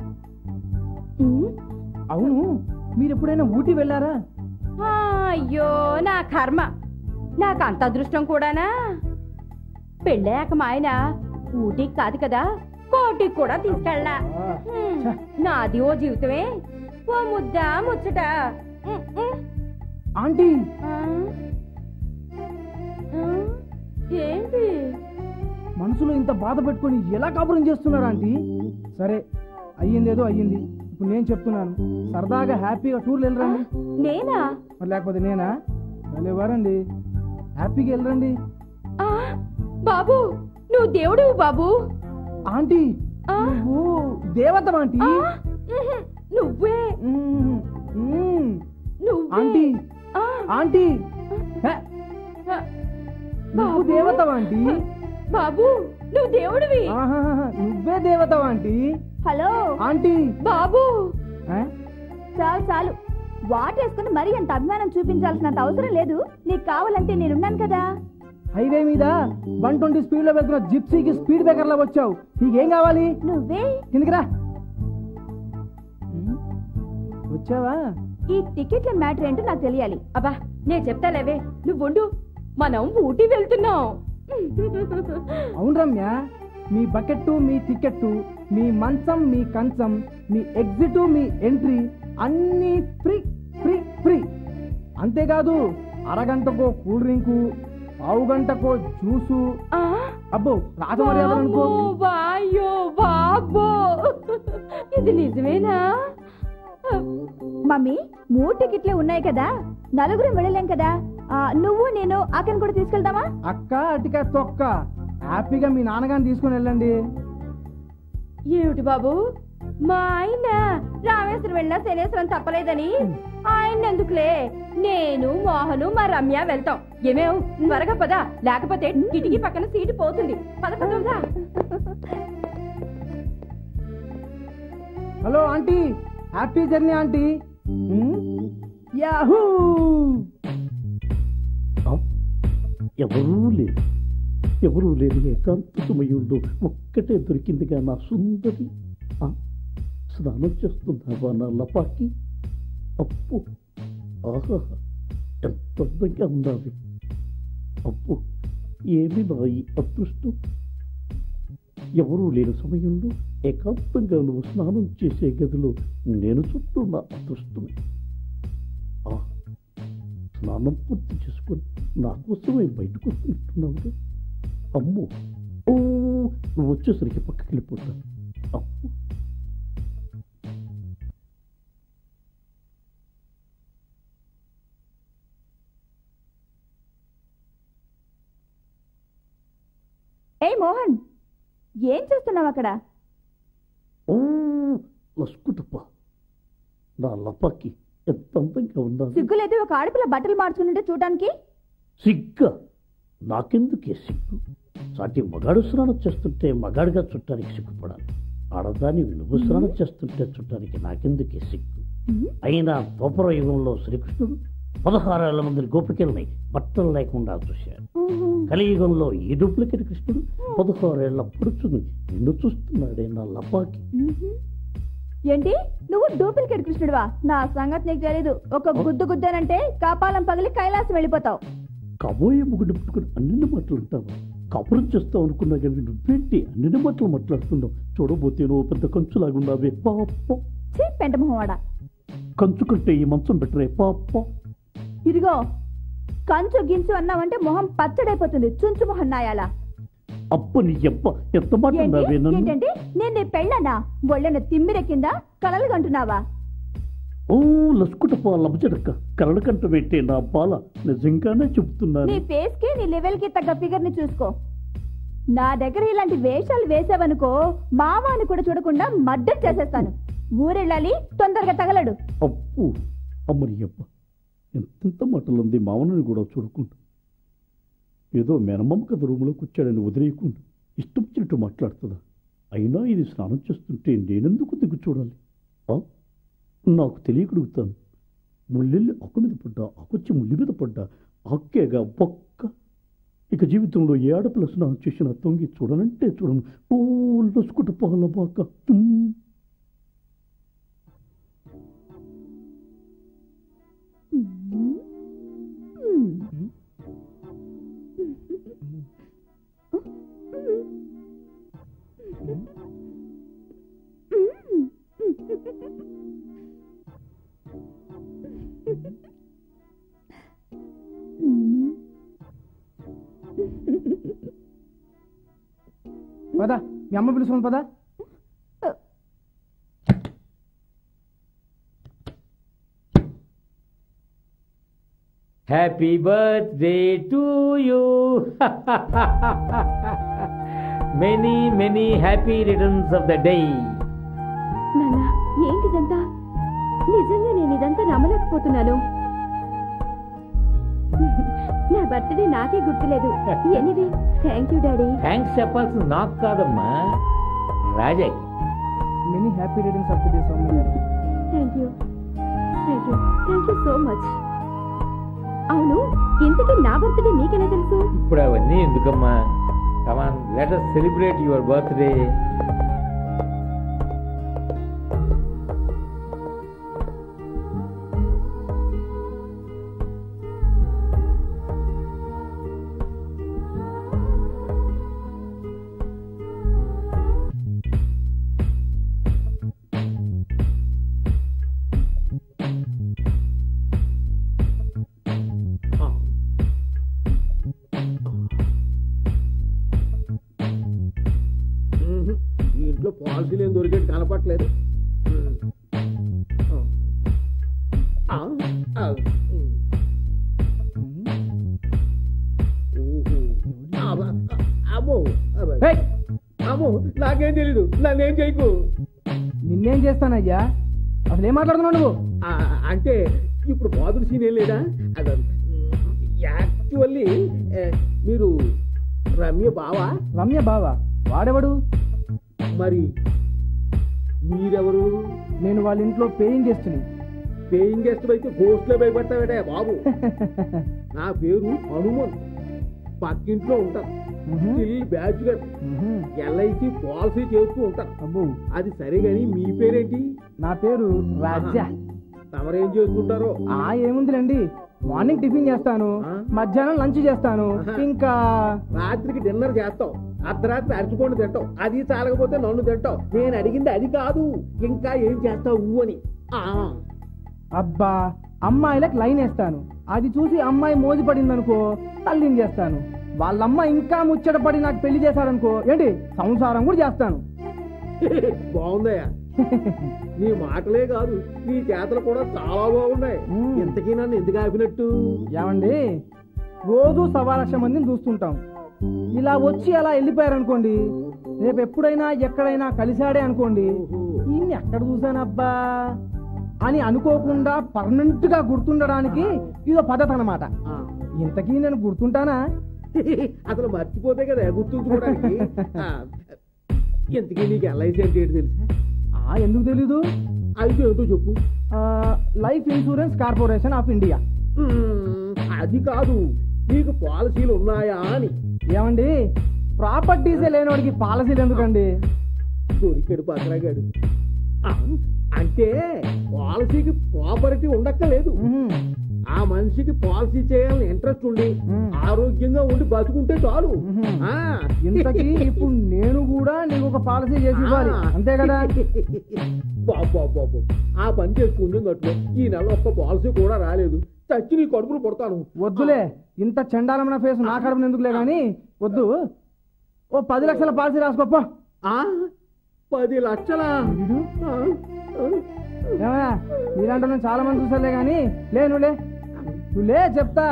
అవును మీరు ఎప్పుడైనా ఊటీ వెళ్ళారా ఆ, అయ్యో నా కర్మ నాకు అంత అదృష్టం కూడానా పెళ్ళాక మా ఆయన ఊటీకి కాదు కదా కోటికి కూడా తీసుకెళ్ళా హ్మ్, నాది ఓ జీవితమే ఓ ముద్ద ముచ్చట ఉమ్, ఉమ్. ఆంటీ ఆ? ఆ? ఏంటి మనసులో ఇంత బాధ పెట్టుకొని ఎలా కాపురం చేస్తున్నారు ఆంటీ సరే అయ్యిందేదో అయ్యింది ఇప్పుడు నేను చెప్తున్నాను సరదాగా హ్యాపీగా టూర్లు వెళ్ళరండి నేనా మరి లేకపోతే నేనా వెళ్ళేవారండి హ్యాపీగా వెళ్ళరండి ఆ, బాబు నువ్వు దేవుడు బాబు ఆంటీ ఆ. నువ్వు దేవత ఆంటీ ఆ, ఉహు, నువ్వే మ్మ్. మ్మ్. నువ్వే. ఆంటీ ఆ, ఆంటీ హే, ఆ, నువ్వు బాబు. దేవతవా ఆంటీ బాబు నువ్వు దేవుడివి ఆహాహాహా, నువ్వే దేవతవా ఆంటీ హలో ఆంటీ బాబు హే? చాలు చాలు వాటేసుకుని మరీ అంత అభిమానం చూపించాల్సినంత అవసరం లేదు నీకు కావాలంటే నేనున్నాను కదా హైవే మీద వన్ ట్వంటీ స్పీడ్ లో వెళ్తున్న జిప్సీకి స్పీడ్ బ్రేకర్ లో వచ్చావు నీకేం కావాలి నువ్వే కిందికి రా మ్మ్. వచ్చావా ఈ టికెట్ల మ్యాటర్ ఏంటో నాకు తెలియాలి అబ్బా నేను చెప్తాలేవే నువ్వు ఉండు మనం ఊటీ వెళ్తున్నాం అవును రమ్య మీ బకెట్ మీ టికెట్ మీ మంచం మీ కంచం మీ ఎగ్జిట్ మీ ఎంట్రీ అన్ని ఫ్రీ ఫ్రీ ఫ్రీ అంతేకాదు అరగంటకో కూల్ డ్రింకు పావు గంటకో జ్యూసు ఆ, అబ్బో రాజమర్యాదలు అనుకో వామ్మో, వాయ్యో బాబో ఇది నిజమేనా మమ్మీ మూడు టికెట్లే ఉన్నాయి కదా నలుగురం వెళ్ళలేం కదా ఆ, నువ్వు నేను అక్కని కూడా తీసుకెళ్దామా అక్క అటిక తొక్క హ్యాపీగా మీ నాన్నగారిని తీసుకుని వెళ్ళండి ఏమిటి బాబు మా ఆయన రామేశ్వరం వెళ్ళినా శనేశ్వరం తప్పలేదని ఆయన ఎందుకులే నేను మోహను మా రమ్య వెళ్తాం ఏమేవ్ త్వరగా పద లేకపోతే కిటికీ పక్కన సీటు పోతుంది పద పదవుదా hello aunty happy journey aunty ఉమ్, యాహూ ఆ? ఎవరూ లేరు ఎవరూ లేని ఏకాంత సమయంలో ఒక్కటే దొరికిందిగా నా సుందరి ఆ? స్నానం చేస్తున్నావా నా లపాకి అప్పు ఆహా ఎంత అందంగా ఉన్నావి అప్పు ఏమి నా ఈ అదృష్టం ఎవరూ లేని సమయంలో ఏకాంతంగా నువ్వు స్నానం చేసే గదిలో నేను చుట్టూ నా అదృష్టమే ఆ స్నానం పూర్తి చేసుకొని నా కోసమే బయటకు వస్తున్నట్టున్నావుగా అమ్మో ఓ నువ్వు వచ్చేసరికి పక్కకి వెళ్ళిపోతాను అప్పు ఏ మోహన్ ఏం చేస్తున్నావు అక్కడ ఓ లస్కుటప్ప నా లపాకి ఎంత అందంగా ఉన్నాను సిగ్గులేదు ఒక ఆడపిల్ల బట్టలు మార్చుకుంటుంటే చూడడానికి సిగ్గా నాకెందుకే సిగ్గు సాటి మగాడు స్నానం చేస్తుంటే మగాడిగా చుట్టానికి సిగ్గుపడాలి ఆడదాని నువ్వు స్నానం చేస్తుంటే చుట్టానికి నాకెందుకే సిగ్గు అయినా ద్వాపర యుగంలో శ్రీకృష్ణుడు పదహారేళ్ల మంది గోపికల్ని బట్టలు లేకుండా చూశాడు కలియుగంలో ఈ డూప్లికేట్ కృష్ణుడు పదహారేళ్ల పురుషుని నిన్ను చూస్తున్నాడే నా లపాకి ఏంటి నువ్వు డూప్లికేట్ కృష్ణుడివా నా సంగతి నీకు తెలీదు ఒక గుద్దు గుద్దానంటే కాపాలం పగిలి కైలాసం వెళ్ళిపోతావు కాబోయే ముగ్గుడు పుట్టుకుని అన్ని మాటలు ఉంటావా కాపురం చేస్తావు అనుకున్నా కానీ నువ్వేంటి అన్ని మాటలు మాట్లాడుతున్నావు చూడబోతే నువ్వు పెద్ద కంచులాగున్నావే పాప ఛీ, పెంటమొహవాడ కంచు కంటే ఈ మంచం బెటరే పాప ఇదిగో కంచు గించు అన్నావంటే మొహం పచ్చడైపోతుంది చుంచు మొహం నాయాలా అప్ప నీ అబ్బ ఎంత మాట ఏంటి అన్నావే నన్ను ఏంటంటే నేను నీ పెళ్ళనా ఒళ్ళన తిమ్మిర కింద కలలు కంటున్నావా ఓ లసుకుటపా లభజడక్క కరడ కంట పెట్టే నా బాల నిజంగానే చెబుతున్నాను నీ ఫేస్ కి నీ లెవెల్ కి తగ్గ ఫిగర్ ని చూసుకో నా దగ్గర ఇలాంటి వేషాలు వేసావనుకో మావాని కూడా చూడకుండా మర్డర్ చేసేస్తాను ఊరెళ్ళాలి తొందరగా తగలడు అప్పు అమ్మని అబ్బ ఎంతెంత మాటలుంది మామని కూడా చూడకుండా ఏదో మేనమ్మ కథ రూములోకి వచ్చాడని వదిలేయకుండా ఇష్టం వచ్చినట్టు మాట్లాడుతుందా అయినా ఇది స్నానం చేస్తుంటే నేనెందుకు దిగు చూడాలి ఆ? నాకు తెలియకడుగుతాను ముళ్ళెళ్ళి ఆకు మీద పడ్డా ఆకొచ్చి ముళ్ళు మీద పడ్డా ఆక్కేగా బొక్క ఇక జీవితంలో ఏ ఆడపిల్ల స్నానం చేసినా తొంగి చూడనంటే చూడను ఓ లసుకుట పాల బాక తుమ్. పద మీ అమ్మ పిలుచుకోండి పద happy birthday to you many many happy returns of the day నాన్న ఏంటిదంతా నిజంగా నేను ఇదంతా నా మర్చిపోతున్నాను నా బర్త్డే నాకే గుర్తులేదు anyway thank you daddy thanks చెప్పాల్సింది నాకు కాదమ్మా రాజాకి many happy returns of the day Soumya garu thank you thank you thank you so much అవును ఇంతకీ నా బర్త్డే నీకెలా తెలుసు ఇప్పుడు అవన్నీ ఎందుకమ్మా come on let us celebrate your birthday ఈ ఇంట్లో పాలసీలు ఏం దొరికేది కనపట్లేదు ఆ, ఆ, ఉమ్. ఓహో. అబ్బ, అమ్మో అబ్బ. హేయ్! అమ్మో నాకేం తెలీదు నన్నేం చేయకు నిన్నేం చేస్తానయ్యా అసలు ఏం మాట్లాడుతున్నావు నువ్వు ఆ, అంటే ఇప్పుడు బాదుడు సీన్ ఏం లేదా అద యాక్చువల్లీ మీరు రమ్య బావా రమ్య బావా వాడెవడు మరి మీరెవరు నేను వాళ్ళ ఇంట్లో పేయింగ్ చేస్తుని పేయింగ్ గెస్ట్ అయితే గోస్ట్ లో భయపడతావేటే బాబు నా పేరు హనుమన్ పక్కింట్లో ఉంటాను స్టిల్ బ్యాచులర్ ఎల్ఐసి పాలసీ చేస్తూ ఉంటాను అబ్బో అది సరే గాని మీ పేరేంటి నా పేరు రాజా తమరేం చేస్తుంటారో ఆ ఏముందిలేండి మార్నింగ్ టిఫిన్ చేస్తాను ఆ? మధ్యాహ్నం లంచ్ చేస్తాను ఆహా. ఇంకా రాత్రికి డిన్నర్ చేస్తావు అర్ధరాత్రి అరచుకొని తింటావు అది చాలకపోతే నన్ను తింటావు నేను అడిగింది అది కాదు ఇంకా ఏం చేస్తావు అని ఆ, అబ్బా అమ్మాయిలకు లైన్ వేస్తాను అది చూసి అమ్మాయి మోజు పడింది అనుకో తల్లిని చేస్తాను వాళ్ళమ్మ ఇంకా ముచ్చట పడి నాకు పెళ్లి చేశారనుకో ఏంటి సంసారం కూడా చేస్తాను బాగుందయ్యా నీ మాటలే కాదు నీ చేతలు కూడా చాలా బాగున్నాయి మ్మ్. ఇంతకీ నన్ను ఎందుకు ఆపినట్టు ఏమండి రోజు సవా లక్ష మందిని చూస్తుంటాం ఇలా వచ్చి అలా వెళ్ళిపోయారనుకోండి రేపు ఎప్పుడైనా ఎక్కడైనా కలిశాడే అనుకోండి ఓహో. ఈయన్ని ఎక్కడ చూసానబ్బా అని అనుకోకుండా పర్మనెంట్ గా గుర్తుండడానికి ఇదో పద్ధతి అన్నమాట ఆ. ఇంతకీ నేను గుర్తుంటానా అసలు మర్చిపోతే కదా గుర్తుంచుకోవడానికి ఆ, ఇంతకీ నీకు ఎల్ఐసి అంటే ఏంటి తెలుసా ఆ ఎందుకు తెలీదు అయితే ఏంటో చెప్పు ఆ, life insurance corporation of India మ్మ్, అది కాదు నీకు పాలసీలు ఉన్నాయా అని ఏమండి ప్రాపర్టీసే లేనివాడికి పాలసీలు ఎందుకండి దొరికాడు పక్కరాగాడు ఆ, అంటే పాలసీకి ప్రాపర్టీ ఉండక్కలేదు ఉహుం. ఆ మనిషికి పాలసీ చేయాలని ఇంట్రెస్ట్ ఉండి మ్మ్. ఆరోగ్యంగా ఉండి బతుకుంటే చాలు మ్మ్. ఆ. ఇంతకీ ఇప్పుడు నేను కూడా నీకు ఒక పాలసీ చేసి ఇవ్వాలి ఆ. అంతే కదా బాబు బాబు బాబు ఆ పని చేసి పుణ్యం కట్టుకో ఈ నెల ఒక్క పాలసీ కూడా రాలేదు చచ్చి నీ కడుపులు కొడతాను వద్దులే ఇంత చండాలమైన ఫేస్ నా కడుపున ఎందుకులే గాని వద్దు ఓ పది లక్షల పాలసీ రాసుకోపో ఆ? పది లక్షలా ఆ, ఆ. ఏమయ్యా మీరంటే నేను చాలా మంది చూసాలే గాని లే నువ్వు లే నువ్వు లే చెప్తా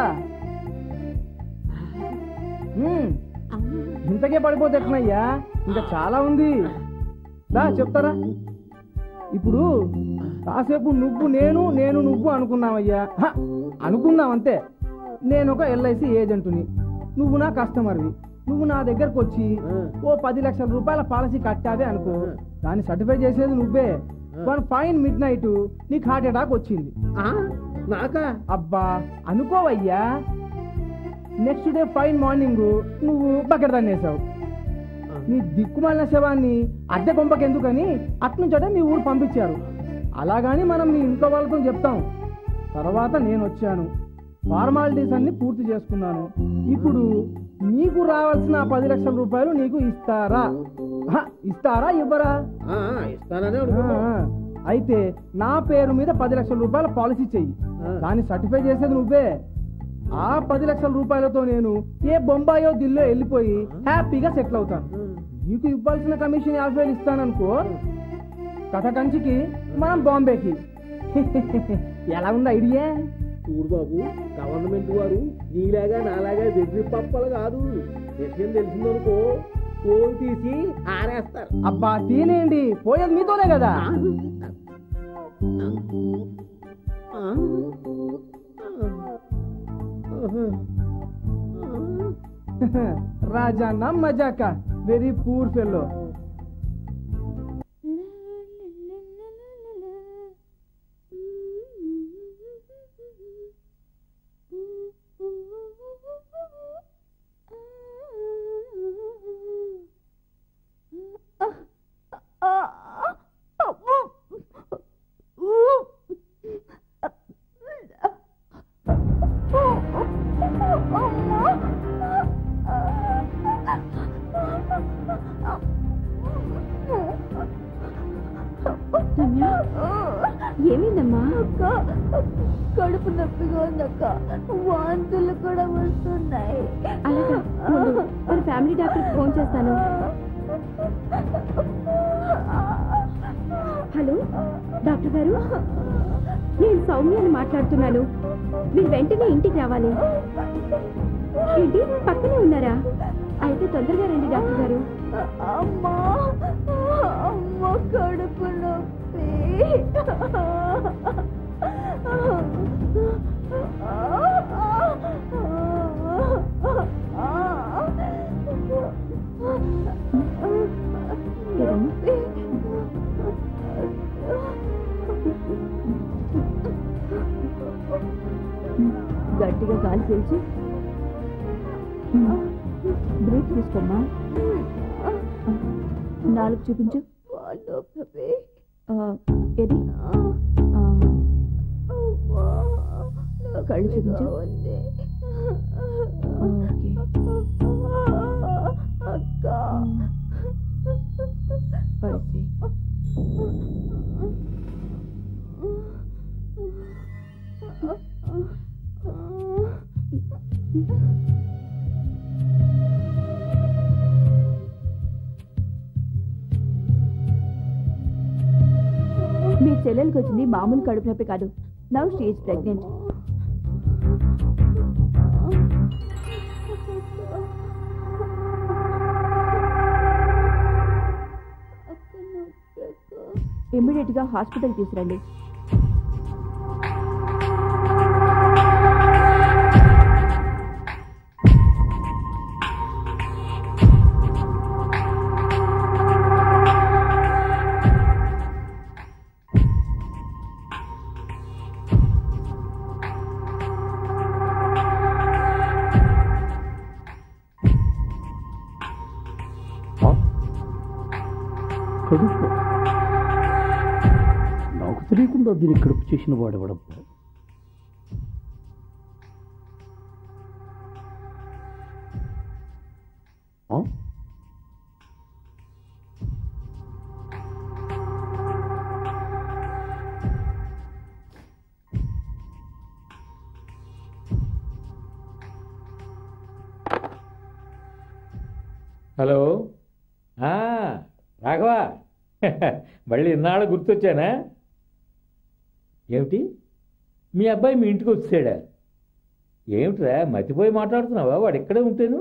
ఉమ్, ఇంతకే పడిపోతే ఎట్లయ్యా ఇంకా చాలా ఉంది దా చెప్తారా ఇప్పుడు కాసేపు నువ్వు నేను నేను నువ్వు అనుకున్నావయ్యా హ, అనుకున్నాం అంతే నేను ఒక ఎల్ఐసి ఏజెంటుని నువ్వు నా కస్టమర్వి నువ్వు నా దగ్గరకు వచ్చి ఓ పది లక్షల రూపాయల పాలసీ కట్టావే అనుకో దాన్ని సర్టిఫై చేసేది నువ్వే వన్ ఫైన్ మిడ్ నైట్ నీకు హార్ట్ అటాక్ వచ్చింది ఆ? నాకా అబ్బా అనుకోవయ్యా నెక్స్ట్ డే ఫైన్ మార్నింగ్ నువ్వు బకెట్ తన్నేసావు నీ దిక్కుమాలిన శవాన్ని అద్దె కొంపకెందుకని అట్నుంచటే మీ ఊరు పంపించారు అలాగాని మనం మీ ఇంట్లో వాళ్ళతో చెప్తాం తర్వాత నేను వచ్చాను ఫార్మాలిటీస్ అన్ని పూర్తి చేసుకున్నాను ఇప్పుడు నీకు రావాల్సిన ఆ పది లక్షల రూపాయలు నీకు ఇస్తారా హ, ఇస్తారా ఇవ్వరా ఆ, ఇస్తాననే ఆ, అనుకున్నా అయితే నా పేరు మీద పది లక్షల రూపాయల పాలసీ చెయ్యి ఆ. దాన్ని సర్టిఫై చేసేది నువ్వే ఆ పది లక్షల రూపాయలతో నేను ఏ బొంబాయో దిల్లో వెళ్ళిపోయి హ్యాపీగా సెటిల్ అవుతాను నీకు ఇవ్వాల్సిన కమిషన్ యాభై వేలు ఇస్తాననుకో కథ కంచికి మనం బాంబేకి ఎలా ఉంది ఐడియా చూడు బాబు గవర్నమెంట్ వారు నీలాగా నాలాగా వెర్రి పప్పలు కాదు విషయం తెలిసిందనుకో తోలు తీసి ఆరేస్తారు అబ్బా తినేయండి పోయేది మీతోనే కదా రాజానా మజాకా వెరీ పూర్ ఫెల్లో రమ్య ఏమైందమ్మా అక్క కడుపు నొప్పిగా ఉందక్క వాంతులు కూడా వస్తున్నాయి అలాగా ఉండు. మన ఫ్యామిలీ డాక్టర్కి ఫోన్ చేస్తాను హలో డాక్టర్ గారు నేను సౌమ్యాని మాట్లాడుతున్నాను మీరు వెంటనే ఇంటికి రావాలి ఏంటి పక్కనే ఉన్నారా అయితే తొందరగా రండి డాక్టర్ గారు అమ్మా అమ్మ కడుపు నొప్పి గట్టిగా గాలి పీల్చి బ్రేక్ తీసుకోమ్మా నాలుగు చూపించు ఆ, ఏది ఆ, కళ్ళు చూపించు ఓకే మీ చెల్లెలికి వచ్చింది మామూలు కడుపు నొప్పి కాదు నవ్ షీఈ్ ప్రెగ్నెంట్ ఇమ్మీడియట్ గా హాస్పిటల్ తీసురండి ఆ? కడుపు నాకు తెలియకుండా దీన్ని కడుపు చేసిన వాడెవడబ్బా ఆ? హలో ఆ, రాఘవా మళ్ళీ ఇన్నాళ్ళు గుర్తొచ్చానా ఏమిటి మీ అబ్బాయి మీ ఇంటికి వచ్చాడా ఏమిట్రా మతిపోయి మాట్లాడుతున్నావా వాడు ఇక్కడే ఉంటేను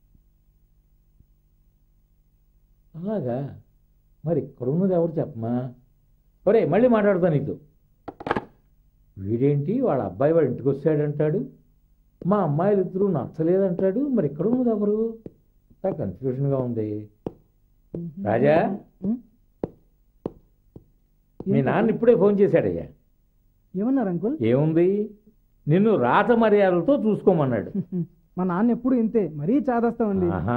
అలాగా మరి ఇక్కడ ఉన్నది ఎవరు చెప్పమా ఒరే మళ్ళీ మాట్లాడుతా నీతో వీడేంటి వాళ్ళ అబ్బాయి వాడు ఇంటికి వచ్చాడంటాడు మా అమ్మాయిలు ఇద్దరు నచ్చలేదంటాడు మరి ఇక్కడ ఉన్నది ఎవరు చాలా కన్ఫ్యూషన్గా ఉంది రాజా మీ నాన్న ఇప్పుడే ఫోన్ చేశాడయ్యా ఏమన్నారు అంకుల్ ఏముంది నిన్ను రాత మర్యాదలతో చూసుకోమన్నాడు మా నాన్న ఎప్పుడు ఇంతే మరీ చాదస్తామండి ఆహా.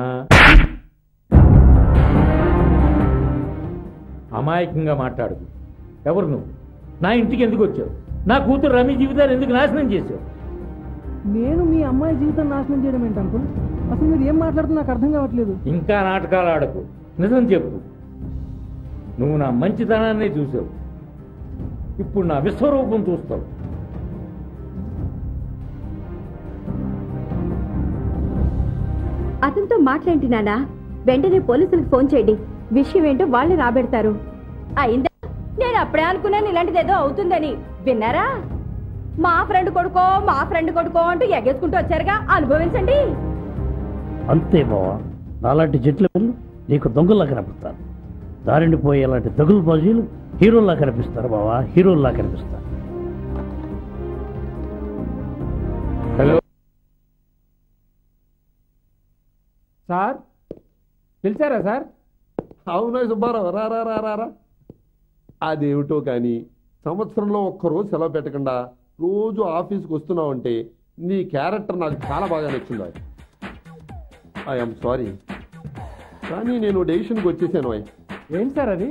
అమాయకంగా మాట్లాడు ఎవరు నువ్వు నా ఇంటికి ఎందుకు వచ్చావు నా కూతురు రమి జీవితాన్ని ఎందుకు నాశనం చేసావు నేను మీ అమ్మాయి జీవితం నాశనం చేయడం ఏంటి అంకుల్ అసలు మీరు ఏం మాట్లాడుతున్నా నాకు అర్థం కావట్లేదు ఇంకా నాటకాలు ఆడకు నిజం చెప్పు నువ్వు నా మంచితనాన్నే చూసావు ఇప్పుడు నా విశ్వరూపం చూస్తావు అతనితో మాట్లాడి నానా వెంటనే పోలీసులకు ఫోన్ చేయండి విషయం ఏంటో వాళ్ళే రాబెడతారు అయిందా నేను అప్పుడే అనుకున్నాను ఇలాంటిది ఏదో అవుతుందని విన్నారా మా ఫ్రెండ్ కొడుకో మా ఫ్రెండ్ కొడుకో అంటూ ఎగేసుకుంటూ వచ్చారుగా అనుభవించండి అంతే బావా నాలాంటి జట్ల పిల్లలు నీకు దొంగల్లా కనిపిస్తారు దారిని పోయే అలాంటి దగులు బాజీలు హీరోల్లా కనిపిస్తారు బావా హీరోల్లా కనిపిస్తారు సార్ పిలిచారా సార్ అవునా సుబ్బారావు రా రా రా రా రా అదేమిటో కానీ సంవత్సరంలో ఒక్కరోజు సెలవు పెట్టకుండా రోజు ఆఫీస్కి వస్తున్నావంటే నీ క్యారెక్టర్ నాకు చాలా బాగా నచ్చింది ఐఎమ్ సారీ కానీ నేను డెసిషన్కి వచ్చేసాను అయ్ ఏంటి సార్ అది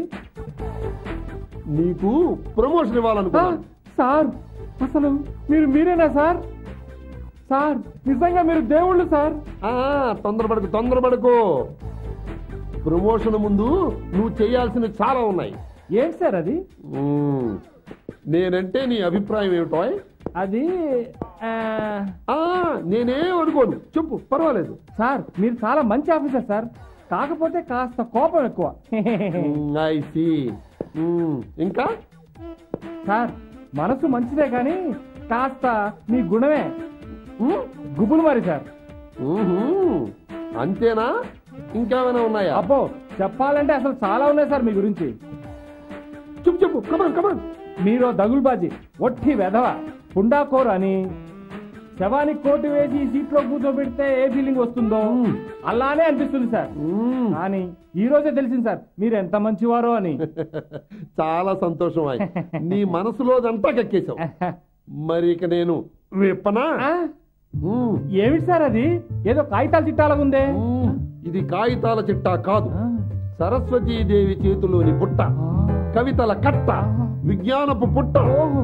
నీకు ప్రమోషన్ ఇవ్వాలనుకున్నాను సార్ అసలు మీరు మీరేనా సార్ సార్ నిజంగా మీరు దేవుళ్ళు సార్ ఆ, తొందరపడకు తొందరపడకు ప్రమోషన్ ముందు నువ్వు చేయాల్సినవి చాలా ఉన్నాయి ఏంటి సార్ అది మ్మ్. నేనంటే నీ అభిప్రాయం ఏమిటో అది ఆ, ఆ, నేనే అనుకోను చెప్పు పర్వాలేదు సార్ మీరు చాలా మంచి ఆఫీసర్ సార్ కాకపోతే కాస్త కోపం ఎక్కువ ఐ సి ఇంకా సార్ మనసు మంచిదే కానీ కాస్త మీ గుణమే గుబులు మరి సార్ మ్మ్హ్మ్. అంతేనా ఇంకేమైనా ఉన్నాయా అబ్బో చెప్పాలంటే అసలు చాలా ఉన్నాయి సార్ మీ గురించి చెప్పు చెప్పు కమాన్ కమాన్ మీరు దగులుబాజీ ఒట్టి వెధవ పుండాకోర్ అని శవానికి కోటు వేసి ఈ సీట్లో కూర్చోబెడితే ఏ ఫీలింగ్ వస్తుందో అలానే అనిపిస్తుంది సార్ కానీ ఈ రోజే తెలిసింది సార్ మీరు ఎంత మంచివారో అని చాలా సంతోషం అయ్ నీ మనసులోదంతా కక్కేశావు మరి ఇక నేను విప్పనా ఆ? మ్మ్. ఏమిటి సార్ అది ఏదో కాగితాలు చిట్టాలకు ఉందే మ్మ్. ఇది కాగితాల చిట్టా కాదు సరస్వతీదేవి చేతిలోని పుట్ట కవితల కట్ట విజ్ఞానపు పుట్ట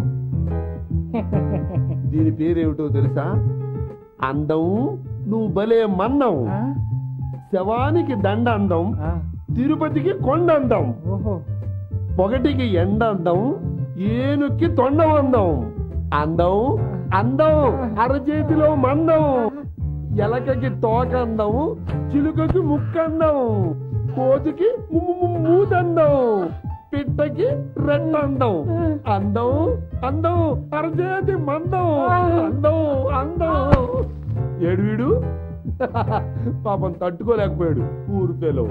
దీని పేరేమిటో తెలుసా అందం నువ్వు భలే మన్నం ఆ? శవానికి దండ అందం ఆ. తిరుపతికి కొండ అందం ఓహో పొగటికి ఎండ అందం ఏనుక్కి తొండం అందం అందం అందం అరచేతిలో మందం ఎలకకి తోక అందం చిలుకకి ముక్కందం కోతికి ము- ము- ము- మూతందం పిట్టకి రెండందం అందం అందం అరచేతి మందం అందం అందం ఏడువీడు పాపం తట్టుకోలేకపోయాడు ఊరు పేలో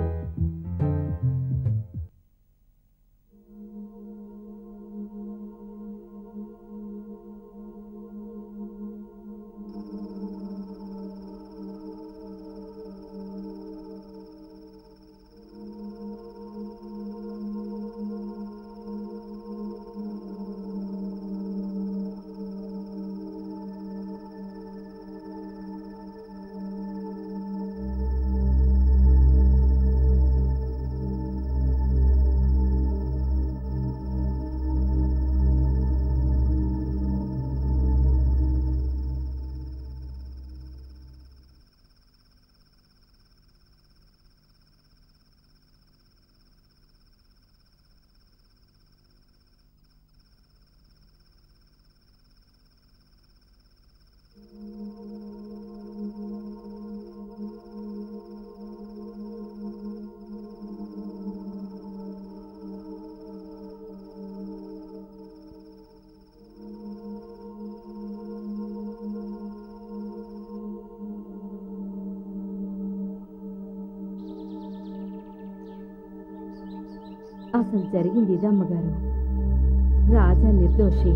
అసలు జరిగింది ఇది అమ్మగారు రాజా నిర్దోషి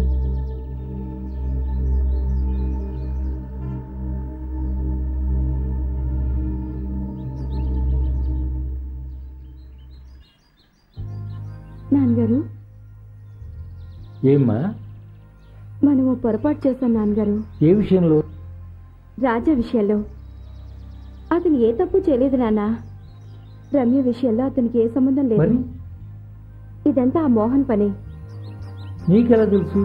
నాన్నగారు ఏమ్మా మనము పొరపాటు చేశాం నాన్నగారు ఏ విషయంలో రాజా విషయంలో అతను ఏ తప్పు చేయలేదు నాన్న రమ్య విషయంలో అతనికి ఏ సంబంధం లేదు మరి ఇదంతా ఆ మోహన్ పని నీకెలా తెలుసు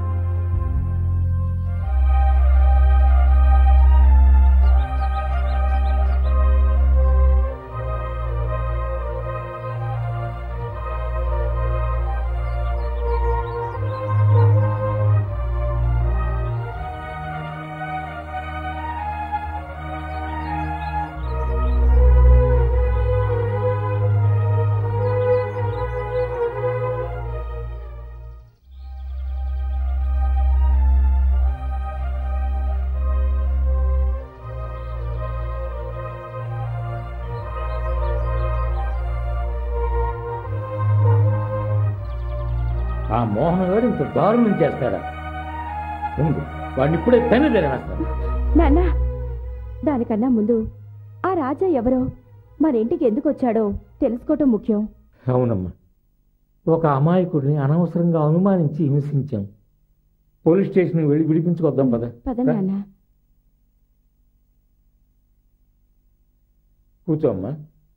ఆ మోహన్ గారు ఇంత దారుణం చేస్తాడా ఉంది వాడిని ఇప్పుడే పెన్ను తెరేస్తాను నాన్న దానికన్నా ముందు ఆ రాజా ఎవరో మరింటికి ఎందుకు వచ్చాడో తెలుసుకోవటం ముఖ్యం అవునమ్మా ఒక అమాయకుడిని అనవసరంగా అనుమానించి హింసించాం పోలీస్ స్టేషన్కి వెళ్ళి విడిపించుకొద్దాం పద పద రా. నాన్న కూర్చో అమ్మా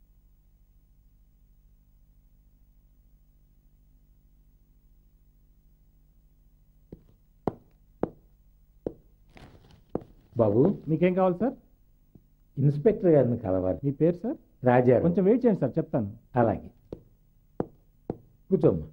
బాబు మీకేం కావాలి సార్ ఇన్స్పెక్టర్ గారిని కలవాలి మీ పేరు సార్ రాజారావు కొంచెం వెయిట్ చేయండి సార్ చెప్తాను అలాగే కూర్చోమ్మా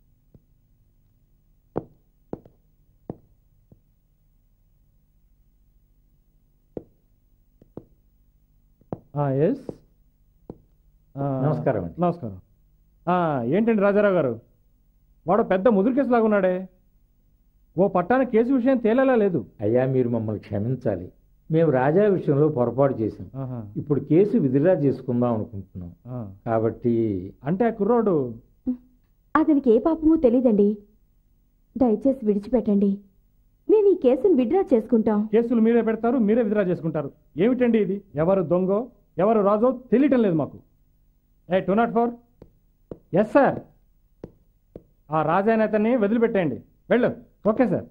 ఎస్ నమస్కారం అండి. నమస్కారం ఆ, ఏంటండి రాజారావు గారు వాడు పెద్ద ముదురు కేసు లాగా ఉన్నాడే ఓ పట్టాన కేసు విషయం తేలేలా లేదు అయ్యా మీరు మమ్మల్ని క్షమించాలి మేము రాజా విషయంలో పొరపాటు చేశాం ఆహా, ఇప్పుడు కేసు విధిరా చేసుకుందాం అనుకుంటున్నాం ఆ. కాబట్టి అంటే ఆ కుర్రోడు అతనికి ఏ పాపమో తెలీదండి దయచేసి విడిచిపెట్టండి మేము ఈ కేసును విడ్రా చేసుకుంటాం కేసులు మీరే పెడతారు మీరే విత్డ్రా చేసుకుంటారు ఏమిటండి ఇది ఎవరు దొంగో ఎవరు రాజో తెలియటం లేదు మాకు A two not four S sir ఆ రాజానేతని వదిలిపెట్టేయండి వెళ్ళు ఓకే సార్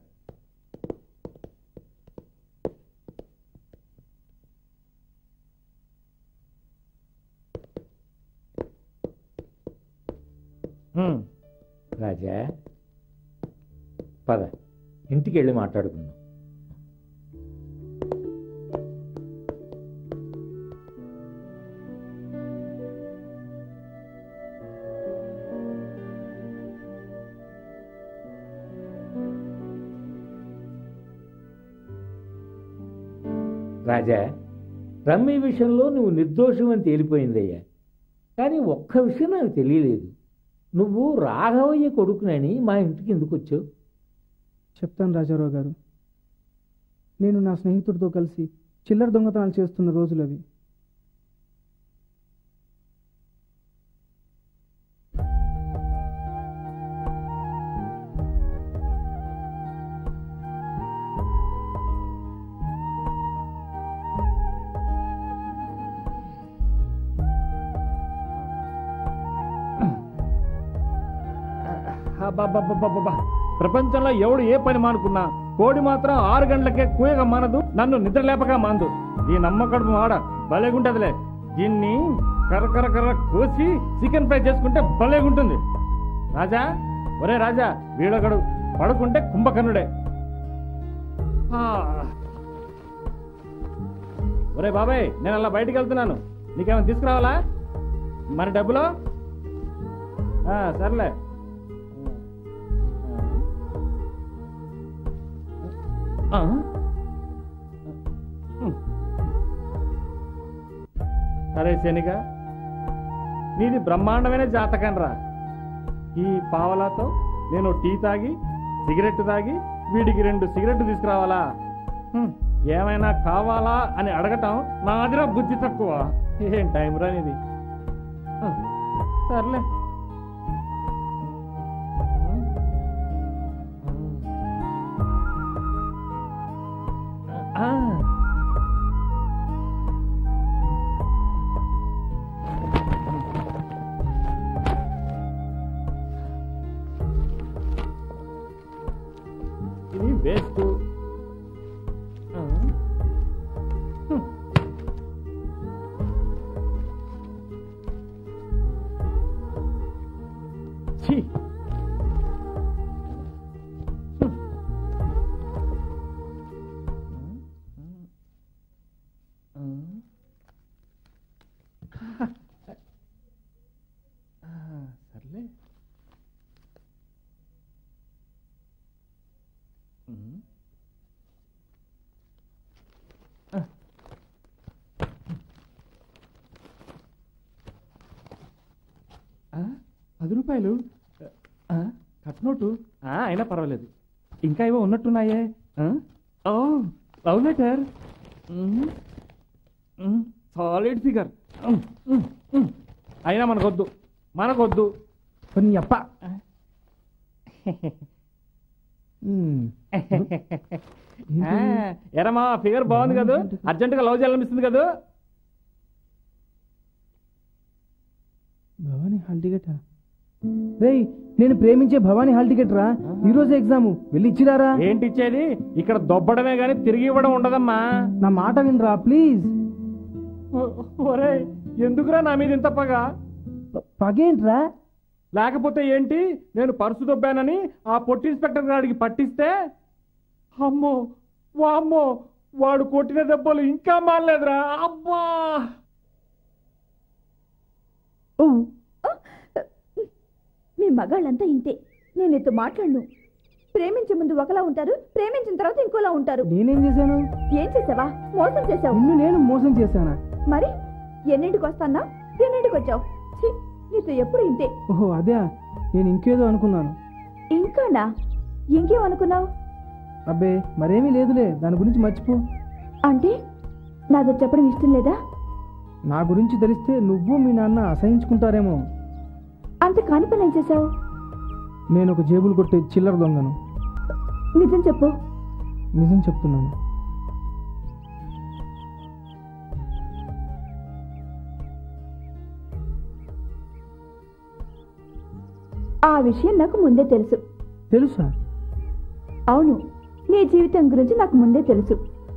హ్మ్. రాజా పద ఇంటికి వెళ్ళి మాట్లాడుకుందాం రాజా రమ్మి విషయంలో నువ్వు నిర్దోషం అని తేలిపోయిందయ్యా కానీ ఒక్క విషయం నాకు తెలియలేదు నువ్వు రాఘవయ్య కొడుకునని మా ఇంటికి ఎందుకు వచ్చావు చెప్తాను రాజారావు గారు నేను నా స్నేహితుడితో కలిసి చిల్లర దొంగతనాలు చేస్తున్న రోజులు అవి అబ్బబ్బబ్బబ్బబ్బా. ప్రపంచంలో ఎవడు ఏ పని మానుకున్నా కోడి మాత్రం ఆరు గంటలకే కూయగా మానదు నన్ను నిద్ర లేపగా మానదు ఈ నమ్మకడు మాడ భలేగుంటదిలే దీన్ని కర్ర కర్ర కర్ర కోసి చికెన్ ఫ్రై చేసుకుంటే భలేగుంటుంది రాజా ఒరే రాజా వీడొకడు పడుకుంటే కుంభకర్ణుడే ఆ. ఒరే బాబాయ్ నేను అలా బయటికి వెళ్తున్నాను నీకేమైనా తీసుకురావాలా మరి డబ్బులు ఆ, సర్లే ఆ? అరే శనిగ నీది బ్రహ్మాండమైన జాతకం రా ఈ పావలాతో నేను టీ తాగి సిగరెట్ తాగి వీడికి రెండు సిగరెట్ తీసుకురావాలా హ్మ్, ఏమైనా కావాలా అని అడగటం నాదిరా బుద్ధి తక్కువ ఏం టైం రా ఇది సర్లే ఆ. ఇది వేస్ట్ ఛీ సర్లే పది రూపాయలు ఆ, కట్ నోటు ఆ, అయినా పర్వాలేదు ఇంకా ఏవో ఉన్నట్టున్నాయే ఆ? ఓ లవ్ లెటర్ సాలిడ్ ఫిగర్ అయినా మనకొద్దు మనకొద్దు కొన్ని అప్ప ఎరమా ఫిగర్ బాగుంది కదా అర్జెంటుగా లవ్ చేయాలనిపిస్తుంది కదా భవానీ హాల్ టికెట్ రేయ్ నేను ప్రేమించే భవానీ హాల్ టికెట్ రా ఈ రోజు ఎగ్జామ్ వెళ్ళి ఇచ్చిరారా ఏంటి ఇచ్చేది ఇక్కడ దొబ్బడమే గాని తిరిగి ఇవ్వడం ఉండదమ్మా నా మాట వినరా ప్లీజ్ ఒరే ఎందుకురా నా మీద ఇంత పగ పగేంట్రా లేకపోతే ఏంటి నేను పర్సు దొబ్బానని ఆ పొట్టి ఇన్స్పెక్టర్ గారికి పట్టిస్తే అమ్మో వామ్మో వాడు కొట్టిన దెబ్బలు ఇంకా మారలేదురా అబ్బా ఓ మీ మగాళ్ళంతా ఇంతే నేను నీతో మాట్లాడను ప్రేమించే ముందు ఒకలా ఉంటారు ప్రేమించిన తర్వాత ఇంకోలా ఉంటారు నేనేం చేశాను ఏం చేసావా మోసం చేసావు నిన్ను నేను మోసం చేశానా మరి ఎన్నింటికి వస్తానా ఎన్నింటికి వచ్చావు ఛీ, నీతో ఎప్పుడు ఇంతే ఓహో అదే నేను ఇంకేదో అనుకున్నాను ఇంకానా ఇంకేం అనుకున్నావు అబ్బే మరేమీ లేదులే దాని గురించి మర్చిపో అంటే నాతో చెప్పడం ఇష్టం లేదా నా గురించి తెలిస్తే నువ్వు మీ నాన్న అసహించుకుంటారేమో అంత కాని పని ఏం చేసావు నేను ఒక జేబులు కొట్టే చిల్లర దొంగను నిజం చెప్పు నిజం చెప్తున్నాను ఆ విషయం నాకు ముందే తెలుసు తెలుసా అవును నీ జీవితం గురించి నాకు ముందే తెలుసు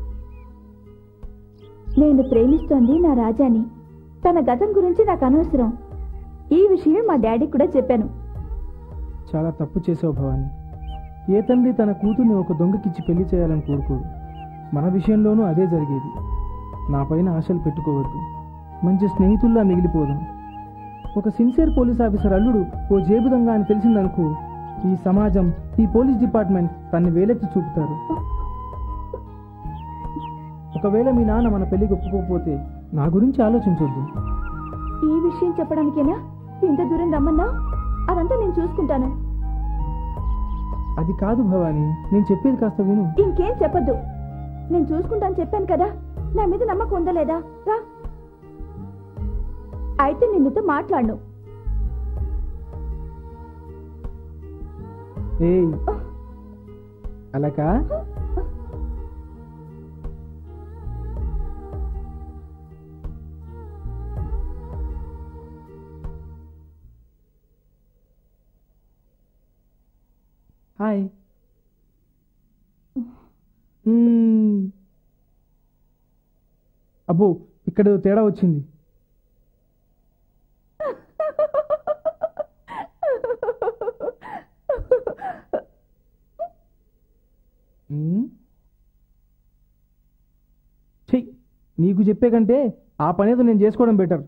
నేను ప్రేమిస్తోంది నా రాజాని తన గతం గురించి నాకు అనవసరం ఈ విషయం మా డాడీకి కూడా చెప్పాను చాలా తప్పు చేసావు భవాని ఏ తండ్రి తన కూతుర్ని ఒక దొంగకిచ్చి పెళ్లి చేయాలని కోరుకోడు మన విషయంలోనూ అదే జరిగేది నా పైన ఆశలు పెట్టుకోవద్దు మంచి స్నేహితుల్లా మిగిలిపోదాం ఒక సిన్సియర్ పోలీస్ ఆఫీసర్ అల్లుడు ఓ జేబు దొంగ అని తెలిసిందనుకో ఈ సమాజం ఈ పోలీస్ డిపార్ట్మెంట్ తన్ని వేలెత్తి చూపుతారు ఒకవేళ మీ నాన్న మన పెళ్లికి ఒప్పుకోకపోతే నా గురించి ఆలోచించొద్దు ఈ విషయం చెప్పడానికేనా ఇంత దూరం రమ్మన్నా అదంతా నేను చూసుకుంటాను అది కాదు భవాని నేను చెప్పేది కాస్త విను ఇంకేం చెప్పొద్దు నేను చూసుకుంటాను చెప్పాను కదా నా మీద నమ్మకం ఉందా లేదా రా అయితే నిన్నుతో మాట్లాడను ఏయ్ అలాకా హాయ్ మ్మ్. అబ్బో ఇక్కడ తేడా వచ్చింది మ్మ్. చెయ్ నీకు చెప్పే కంటే ఆ పని ఏదో నేను చేసుకోవడం బెటర్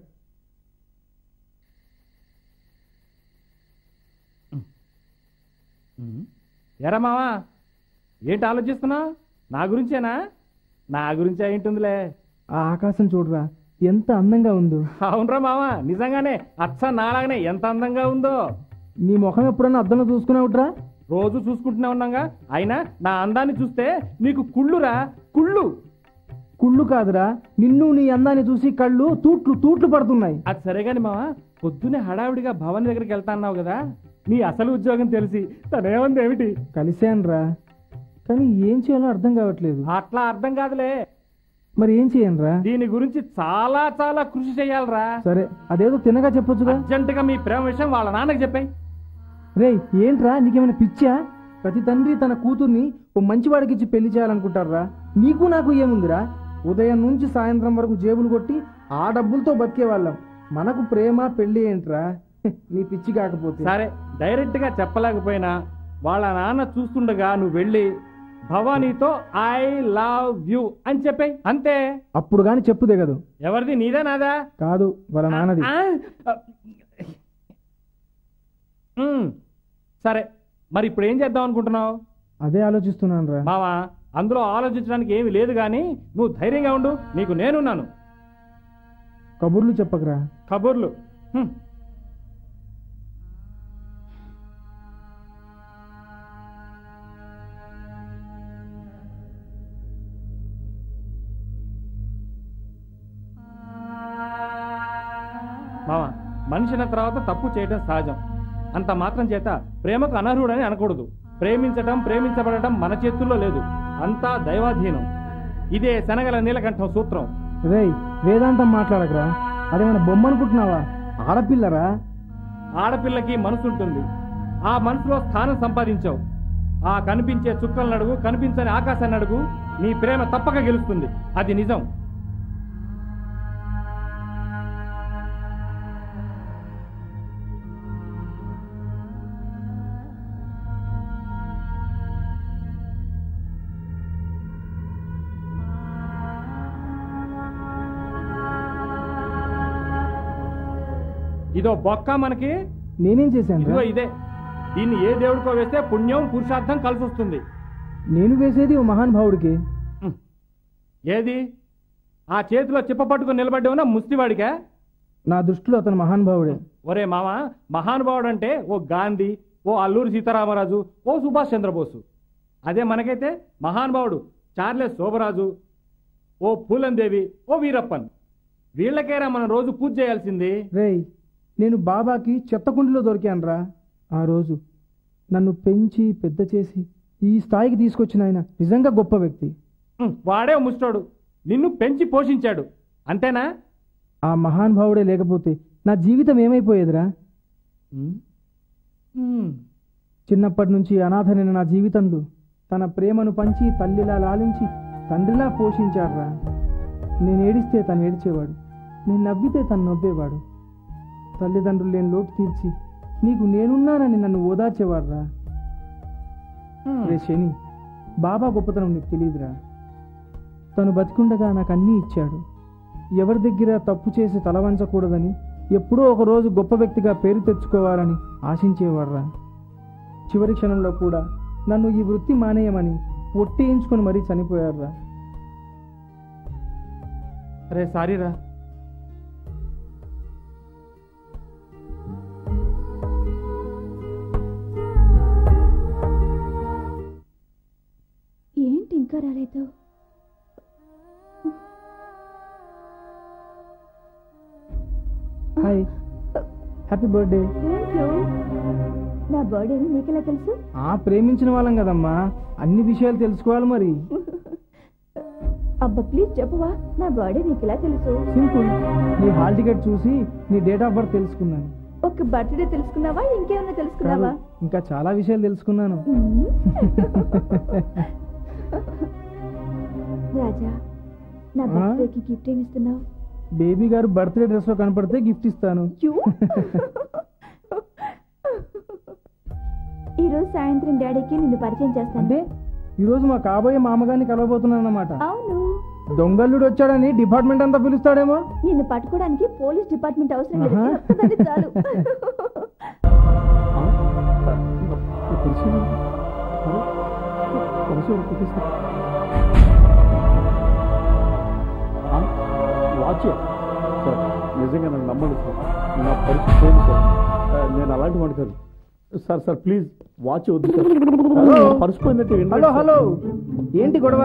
ఎరా మావా ఏంటి ఆలోచిస్తున్నావు నా గురించేనా నా గురించి అయింటుందిలే ఆ ఆకాశం చూడరా ఎంత అందంగా ఉందో అవునరా మావా నిజంగానే అచ్చ నాలాగనే ఎంత అందంగా ఉందో నీ ముఖం ఎప్పుడన్నా అద్దంలో చూసుకున్నావుట్రా రోజు చూసుకుంటూనే ఉన్నాగా అయినా నా అందాన్ని చూస్తే నీకు కుళ్ళురా కుళ్ళు కుళ్ళు కాదురా నిన్ను నీ అందాన్ని చూసి కళ్ళు తూట్లు తూట్లు పడుతున్నాయి అది సరే గాని మావా పొద్దునే హడావిడిగా భవన్ దగ్గరికి వెళ్తా అన్నావు కదా నీ అసలు ఉద్యోగం తెలిసి తనేముంది ఏమిటి కలిశానురా కానీ ఏం చేయాలో అర్థం కావట్లేదు అట్లా అర్థం కాదులే మరి ఏం చేయనురా దీని గురించి చాలా చాలా కృషి చేయాలరా సరే అదేదో తినగా చెప్పొచ్చుగా అర్జెంటుగా మీ ప్రేమ విషయం వాళ్ళ నాన్నకి చెప్పాయి రేయ్ ఏంట్రా నీకేమైనా పిచ్చా ప్రతి తండ్రి తన కూతుర్ని ఓ మంచివాడికి ఇచ్చి పెళ్లి చేయాలనుకుంటారా నీకు నాకు ఏముందిరా ఉదయం నుంచి సాయంత్రం వరకు జేబులు కొట్టి ఆ డబ్బులతో బతికేవాళ్ళం మనకు ప్రేమ పెళ్లి ఏంట్రా నీ పిచ్చి కాకపోతే సరే డైరెక్ట్ గా చెప్పలేకపోయినా వాళ్ళ నాన్న చూస్తుండగా నువ్వు వెళ్ళి భవానీతో ఐ లవ్ యు అని చెప్పాయి అంతే అప్పుడు గాని చెప్పు దిగదు ఎవరిది నీదా నాదా కాదు వాళ్ళ నాన్నది ఆ? ఉమ్, సరే మరి ఇప్పుడు ఏం చేద్దాం అనుకుంటున్నావు అదే ఆలోచిస్తున్నాను రా మావా అందులో ఆలోచించడానికి ఏమీ లేదు కానీ నువ్వు ధైర్యంగా ఉండు నీకు నేనున్నాను కబుర్లు చెప్పకరా కబుర్లు హ్మ్. మామ మనిషిన తర్వాత తప్పు చేయడం సహజం అంత మాత్రం చేత ప్రేమకు అనర్హుడని అనకూడదు ప్రేమించటం ప్రేమించబడటం మన చేతుల్లో లేదు అంతా దైవాధీనం ఇదే శనగల నీలకంఠం సూత్రం రేయ్ వేదాంతం మాట్లాడకరా అదేమైనా బొమ్మ అనుకుంటున్నావా ఆడపిల్లరా ఆడపిల్లకి మనసు ఉంటుంది ఆ మనసులో స్థానం సంపాదించావు ఆ కనిపించే చుక్కలను అడుగు కనిపించని ఆకాశాన్ని అడుగు నీ ప్రేమ తప్పక గెలుస్తుంది అది నిజం ఇదో బొక్క మనకి నేనేం చేశాను ఇదిగో ఇదే దీన్ని ఏ దేవుడికో వేస్తే పుణ్యం పురుషార్థం కలిసి వస్తుంది నేను వేసేది ఓ మహానుభావుడికి ఏది ఆ చేతిలో చిప్ప పట్టుకుని నిలబడి ఉన్న ముస్తివాడికా నా దృష్టిలో అతను మహానుభావుడే ఒరే మామ మహానుభావుడు అంటే ఓ గాంధీ ఓ అల్లూరి సీతారామరాజు ఓ సుభాష్ చంద్రబోసు అదే మనకైతే మహానుభావుడు చార్లెస్ శోభరాజు ఓ పూలందేవి ఓ వీరప్పన్ వీళ్ళకేరా మనం రోజు పూజ చేయాల్సింది రేయ్ నేను బాబాకి చెత్తకుండిలో దొరికానురా ఆ రోజు నన్ను పెంచి పెద్ద చేసి ఈ స్థాయికి తీసుకొచ్చిన ఆయన నిజంగా గొప్ప వ్యక్తి ఉం, వాడే ముష్టోడు నిన్ను పెంచి పోషించాడు అంతేనా ఆ మహానుభావుడే లేకపోతే నా జీవితం ఏమైపోయేదిరా ఉం. చిన్నప్పటి నుంచి అనాథనైన నా జీవితంలో తన ప్రేమను పంచి తల్లిలా లాలించి తండ్రిలా పోషించాడురా నేను ఏడిస్తే తను ఏడిచేవాడు నేను నవ్వితే తను నవ్వేవాడు తల్లిదండ్రులు లేని లోటు తీర్చి నీకు నేనున్నానని నన్ను ఓదార్చేవాడురా రే శని బాబా గొప్పతనం నీకు తెలియదురా తను బతికుండగా నాకు అన్నీ ఇచ్చాడు ఎవరి దగ్గర తప్పు చేసి తల వంచకూడదని ఎప్పుడో ఒక రోజు గొప్ప వ్యక్తిగా పేరు తెచ్చుకోవాలని ఆశించేవాడ్రా చివరి క్షణంలో కూడా నన్ను ఈ వృత్తి మానేయమని ఒట్టేయించుకొని మరీ చనిపోయారురా అరే సారీరా ఏంటి ఇంకా రాలేదు hi happy birthday thank you నా బర్త్డేని నీకెలా తెలుసు ఆ ప్రేమించిన వాళ్ళం కదమ్మా అన్ని విషయాలు తెలుసుకోవాలి మరి అబ్బా ప్లీజ్ చెప్పవా నా బర్త్డే నీకెలా తెలుసు సింపుల్ నీ హాల్ టికెట్ చూసి నీ డేట్ ఆఫ్ బర్త్ తెలుసుకున్నాను ఒక బర్త్డే తెలుసుకున్నావా ఇంకేమైనా తెలుసుకున్నావా కాదు, ఇంకా చాలా విషయాలు తెలుసుకున్నాను మ్మ్. రాజా నా ఆ? బర్త్డేకి గిఫ్ట్ ఏమి ఇస్తున్నావు బేబీ గారు బర్త్డే డ్రెస్ లో కనపడితే గిఫ్ట్ ఇస్తాను యూ ఈ రోజు సాయంత్రం డాడీకి నిన్ను పరిచయం చేస్తాను అంటే ఈరోజు మా కాబోయే మామగారిని కలవబోతున్నాను అన్నమాట అవును దొంగల్లుడు వచ్చాడని డిపార్ట్మెంట్ అంతా పిలుస్తాడేమో నిన్ను పట్టుకోవడానికి పోలీస్ డిపార్ట్మెంట్ అవసరం లేదు ఆహా. ఒక్కసారి చాలు వాచ్ సార్ నిజంగా నన్ను నమ్మండి సార్ నా పరిస్థితి ఏంటి సార్ ఆ, నేను అలాంటి వాడు కాదు సార్ సార్ ప్లీజ్ వాచ్ వద్దు సార్ హలో. పర్సు పోయిందంటే వినలేదు హలో సార్. హలో ఏంటి గొడవ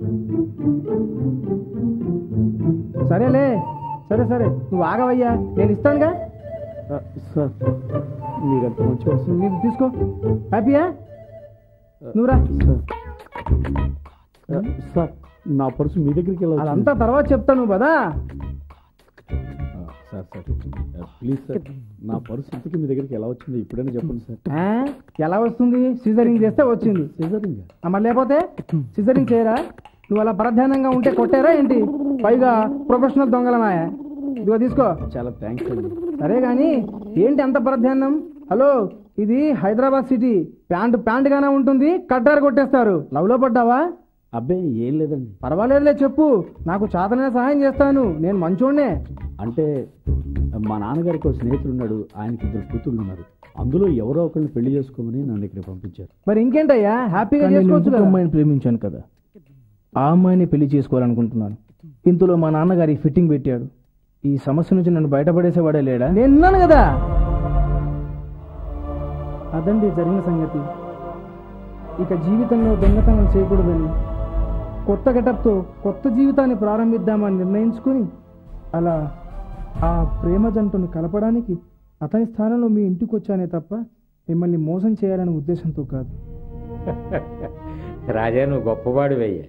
సరేలే సరే సరే నువ్వు ఆగవయ్యా నేను ఇస్తానుగా ఆ, సార్ మీరంత మంచి వారు మీరు తీసుకో హ్యాపీయా నువ్వురా సార్ ఆ, సార్ నా పర్సు మీ దగ్గరికి ఎలా వచ్చింది? అదంతా తర్వాత చెప్తాను కదా ఆ, సార్ సార్ ఆ, ప్లీజ్ సార్ నా పర్సు ఇంతకీ మీ దగ్గరికి ఎలా వచ్చింది ఇప్పుడైనా చెప్పండి సార్ ఆ? ఎలా వస్తుంది సిజరింగ్ చేస్తే వచ్చింది సిజరింగ్ ఆ, మరి లేకపోతే సిజరింగ్ చేయరా నువ్వు అలా పరధ్యానంగా ఉంటే కొట్టారా ఏంటి పైగా ప్రొఫెషనల్ దొంగలమాయ ఇదిగో తీసుకో చాలా థ్యాంక్స్ అండి సరే గాని ఏంటి అంత పరధ్యానం హలో ఇది హైదరాబాద్ సిటీ ప్యాంట్ ప్యాంట్ గానే ఉంటుంది కట్టారు కొట్టేస్తారు లవ్ లో పడ్డావా అబ్బాయి ఏం లేదండి పర్వాలేదులే చెప్పు నాకు చాతనే సహాయం చేస్తాను నేను మంచోడ్నే అంటే మా నాన్నగారికి ఒక స్నేహితుడు ఉన్నాడు ఆయనకి ఇద్దరు కూతుళ్ళు ఉన్నారు అందులో ఎవరో ఒకరిని పెళ్లి చేసుకోమని నన్ను ఇక్కడ పంపించారు మరి ఇంకేంటయ్యా హ్యాపీగా చేసుకోవచ్చు కదా అమ్మాయిని ప్రేమించాను కదా ఆ అమ్మాయిని పెళ్లి చేసుకోవాలనుకుంటున్నాను ఇంతలో మా నాన్నగారి ఫిట్టింగ్ పెట్టాడు ఈ సమస్య నుంచి నన్ను బయటపడేసేవాడే లేడా నేనున్నాను కదా అదండి జరిగిన సంగతి ఇక జీవితంలో దొంగతనం చేయకూడదని కొత్త గెటప్తో కొత్త జీవితాన్ని ప్రారంభిద్దామని నిర్ణయించుకుని అలా ఆ ప్రేమ జంటను కలపడానికి అతని స్థానంలో మీ ఇంటికి వచ్చానే తప్ప మిమ్మల్ని మోసం చేయాలనే ఉద్దేశంతో కాదు రాజా నువ్వు గొప్పవాడు వెయ్య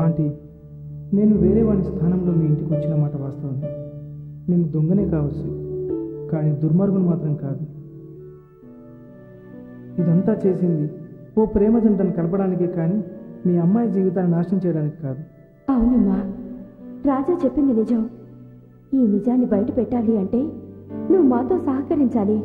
ఆంటీ నేను వేరే వాడి స్థానంలో మీ ఇంటికి వచ్చిన మాట వాస్తవం నేను దొంగనే కావచ్చు కానీ దుర్మార్గుని మాత్రం కాదు ఇదంతా చేసింది ఓ ప్రేమ జంటను కలపడానికే కానీ మీ అమ్మాయి జీవితాన్ని నాశనం చేయడానికి కాదు అవునమ్మా రాజా చెప్పింది నిజం ఈ నిజాన్ని బయట పెట్టాలి అంటే నువ్వు మాతో సహకరించాలి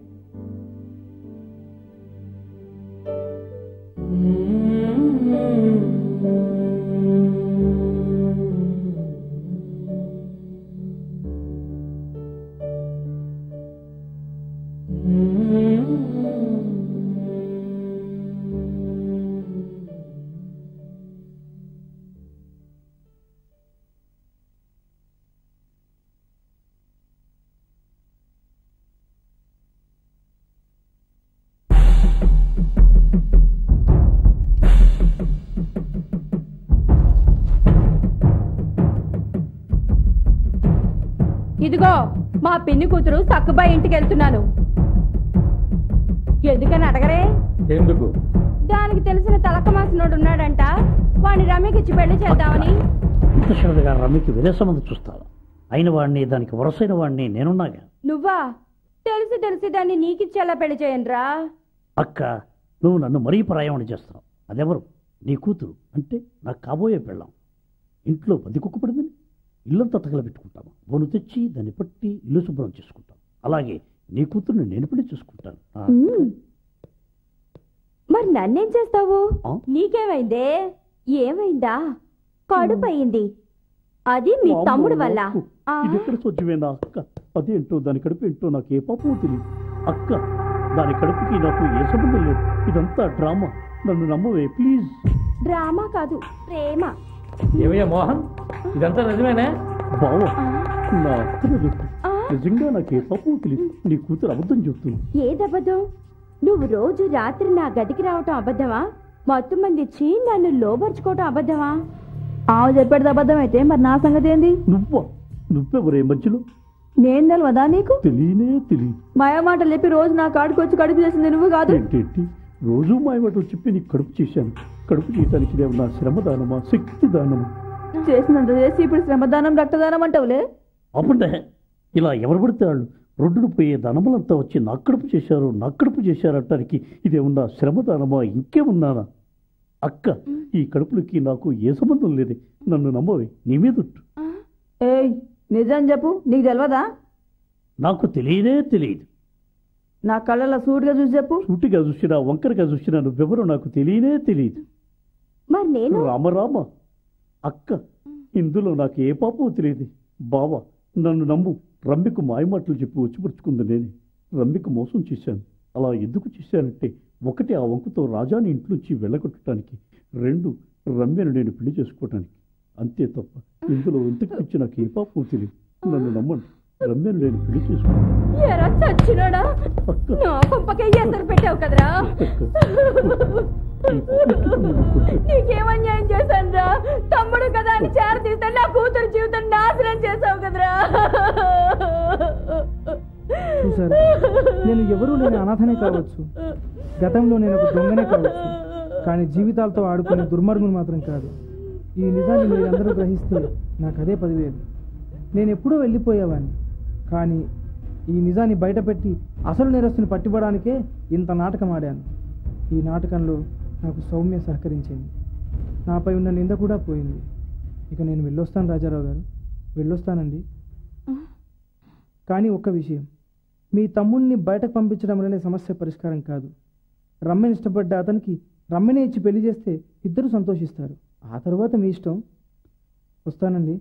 ఇదిగో మా పిన్ని కూతురు సక్కుబాయి ఇంటికి వెళ్తున్నాను ఎందుకని అడగరే ఎందుకు దానికి తెలిసిన తలక మాసినోడు ఉన్నాడంట వాడిని రమ్యకిచ్చి పెళ్లి చేద్దామని ఇంత శ్రద్ధగా రమ్మికి వేరే సంబంధం చూస్తావా అయిన వాడిని దానికి వరసైన వాడిని నేనున్నాగా నువ్వా తెలిసి తెలిసి దాన్ని నీకిచ్చేలా పెళ్లి చేయండిరా అక్క నువ్వు నన్ను మరీ పరాయమని చేస్తున్నావు అదెవరు నీ కూతురు అంటే నాకు కాబోయే పెళ్ళాం ఇంట్లో పది కుక్క పడిందని ఇల్లంతా తగలబెట్టుకుంటాము బోను తెచ్చి దాన్ని పట్టి ఇల్లు శుభ్రం చేసుకుంటాం అలాగే నీ కూతుర్ని నేను పెళ్లి చూసుకుంటాను ఆ, ఉమ్. మరి నన్నేం చేస్తావు ఆ? నీకేమైందే ఏమైందా కడుపు అయింది అది మీ తమ్ముడు వల్ల ఆ, ఇది ఎక్కడ సోజ్యమేనా అక్క అదేంటో దాని కడుపు ఏంటో నాకు ఏ పాపమో తెలియదు అక్క దాని కడుపుకి నాకు ఏ సంబంధం లేదు ఇదంతా డ్రామా నన్ను నమ్మవే ప్లీజ్ డ్రామా కాదు ప్రేమ ఏమయ్యా మోహన్ ఇదంతా నిజమేనా బావ నా అక్కను చెప్పు ఆ? నిజంగా నాకు ఏ పాపమో తెలియదు నీ కూతురు అబద్ధం చెబుతుంది ఏదబద్ధం నువ్వు రోజు రాత్రి నా గదికి రావటం అబద్ధమా మొత్తం మంది ఇచ్చి నన్ను లోపరుచుకోవటం అబద్ధమా ఆమె చెప్పేది అబద్ధం అయితే మరి నా సంగతి ఏంది నువ్వా నువ్వెవరే మధ్యలో నేను తెలవదా నీకు తెలియనే తెలియదు మాయమాటలు చెప్పి రోజు నా కాడికి వచ్చి కడుపు చేసింది నువ్వు కాదు ఏంటేంటి రోజు మాయమాటలు చెప్పి నీకు కడుపు చేశాను కడుపు చేయటానికి నేను నా శ్రమదానమా శక్తి దానమా చేసినంత చేసి ఇప్పుడు శ్రమదానం రక్తదానం అంటావులే అప్పుడే ఇలా ఎవరు పడితే వాళ్ళు రొడ్డును పోయే ధనములంతా వచ్చి నా కడుపు చేశారు నా కడుపు చేశారు అంటానికి ఇదేమన్నా శ్రమదానమా ఇంకేమున్నానా అక్క ఈ కడుపులకి నాకు ఏ సంబంధం లేదే నన్ను నమ్మవే నీ మీదొట్టు ఏయ్ నిజం చెప్పు నీకు తెలియదా నాకు తెలియనే తెలియదు నా కళ్ళలో సూటిగా చూసి చెప్పు సూటిగా చూసినా వంకరగా చూసినా నువ్వెవరో నాకు తెలియనే తెలియదు మరి నేను రామరామ అక్క ఇందులో నాకు ఏ పాపమో తెలియదు బావ నన్ను నమ్ము రమ్మికు మాయమాటలు చెప్పి వచ్చిపరుచుకుంది నేనే రమ్మికు మోసం చేశాను అలా ఎందుకు చేశానంటే ఒకటి ఆ వంకుతో రాజాని ఇంట్లోంచి వెళ్ళగొట్టడానికి రెండు రమ్యను నేను పెళ్లి చేసుకోవటానికి అంతే తప్ప ఇందులో ఇంతకు మించి నాకు ఏ పాపమో తెలియదు నన్ను నమ్మండి రమ్యను నేను పెళ్లి చేసుకున్నాను ఎరా చచ్చినోడా అక్క నా పంపకే ఎసరు పెట్టావు కదరా ఈ పాపకి నువ్వు కొంచెం నీకేమన్యాయం చేశానురా తమ్ముడు కదా అని చేర తీస్తే నా కూతురు జీవితం నాశనం చేసావు కదరా చూసారా నేను ఎవరూ లేని అనాథనే కావచ్చు గతంలో నేను ఒక దొంగనే కావచ్చు కానీ జీవితాలతో ఆడుకునే దుర్మార్గుని మాత్రం కాదు ఈ నిజాన్ని మీరందరూ గ్రహిస్తే నాకు అదే పదివేలు నేను ఎప్పుడో వెళ్ళిపోయేవాడిని కానీ ఈ నిజాన్ని బయటపెట్టి అసలు నేరస్తుని పట్టివ్వడానికే ఇంత నాటకం ఆడాను ఈ నాటకంలో నాకు సౌమ్య సహకరించింది నాపై ఉన్న నింద కూడా పోయింది ఇక నేను వెళ్ళొస్తాను రాజారావు గారు వెళ్ళొస్తానండి కానీ ఒక్క విషయం మీ తమ్ముణ్ణి బయటకు పంపించడం అనే సమస్య పరిష్కారం కాదు రమ్యని ఇష్టపడ్డ అతనికి రమ్యనే ఇచ్చి పెళ్లి చేస్తే ఇద్దరు సంతోషిస్తారు ఆ తర్వాత మీ ఇష్టం వస్తానండి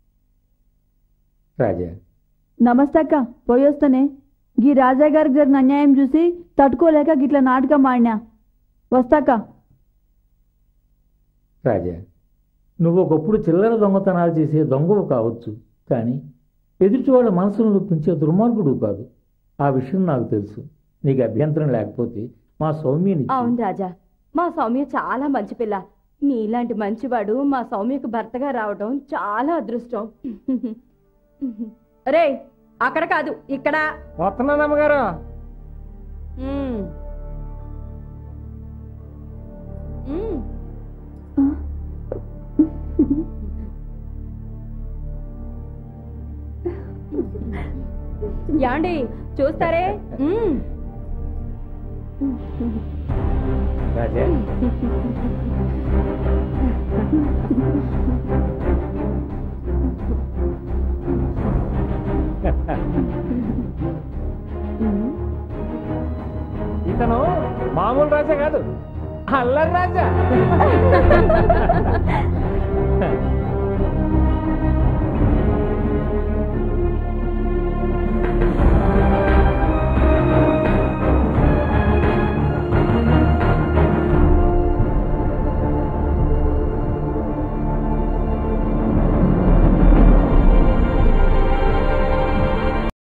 రాజా నమస్తే అక్క పోయొస్తానే గీ రాజా గారికి జరిగిన అన్యాయం చూసి తట్టుకోలేక గిట్ల నాటకం ఆడినా వస్తాక రాజా నువ్వు ఒకప్పుడు చిల్లర దొంగతనాలు చేసే దొంగవు కావచ్చు కానీ ఎదుటివాళ్ళ మనసును నొప్పించే దుర్మార్గుడు కాదు ఆ విషయం నాకు తెలుసు నీకు అభ్యంతరం లేకపోతే మా సౌమ్యని అవును రాజా మా సౌమ్య చాలా మంచి పిల్ల నీలాంటి మంచివాడు మా సౌమ్యకు భర్తగా రావడం చాలా అదృష్టం రే అక్కడ కాదు ఇక్కడ వస్తున్నాను అమ్మగారు ఉమ్. ఉమ్. యాండి చూస్తారే మ్మ్. రాజా ఇతను మామూలు రాజా కాదు అల్లరి రాజా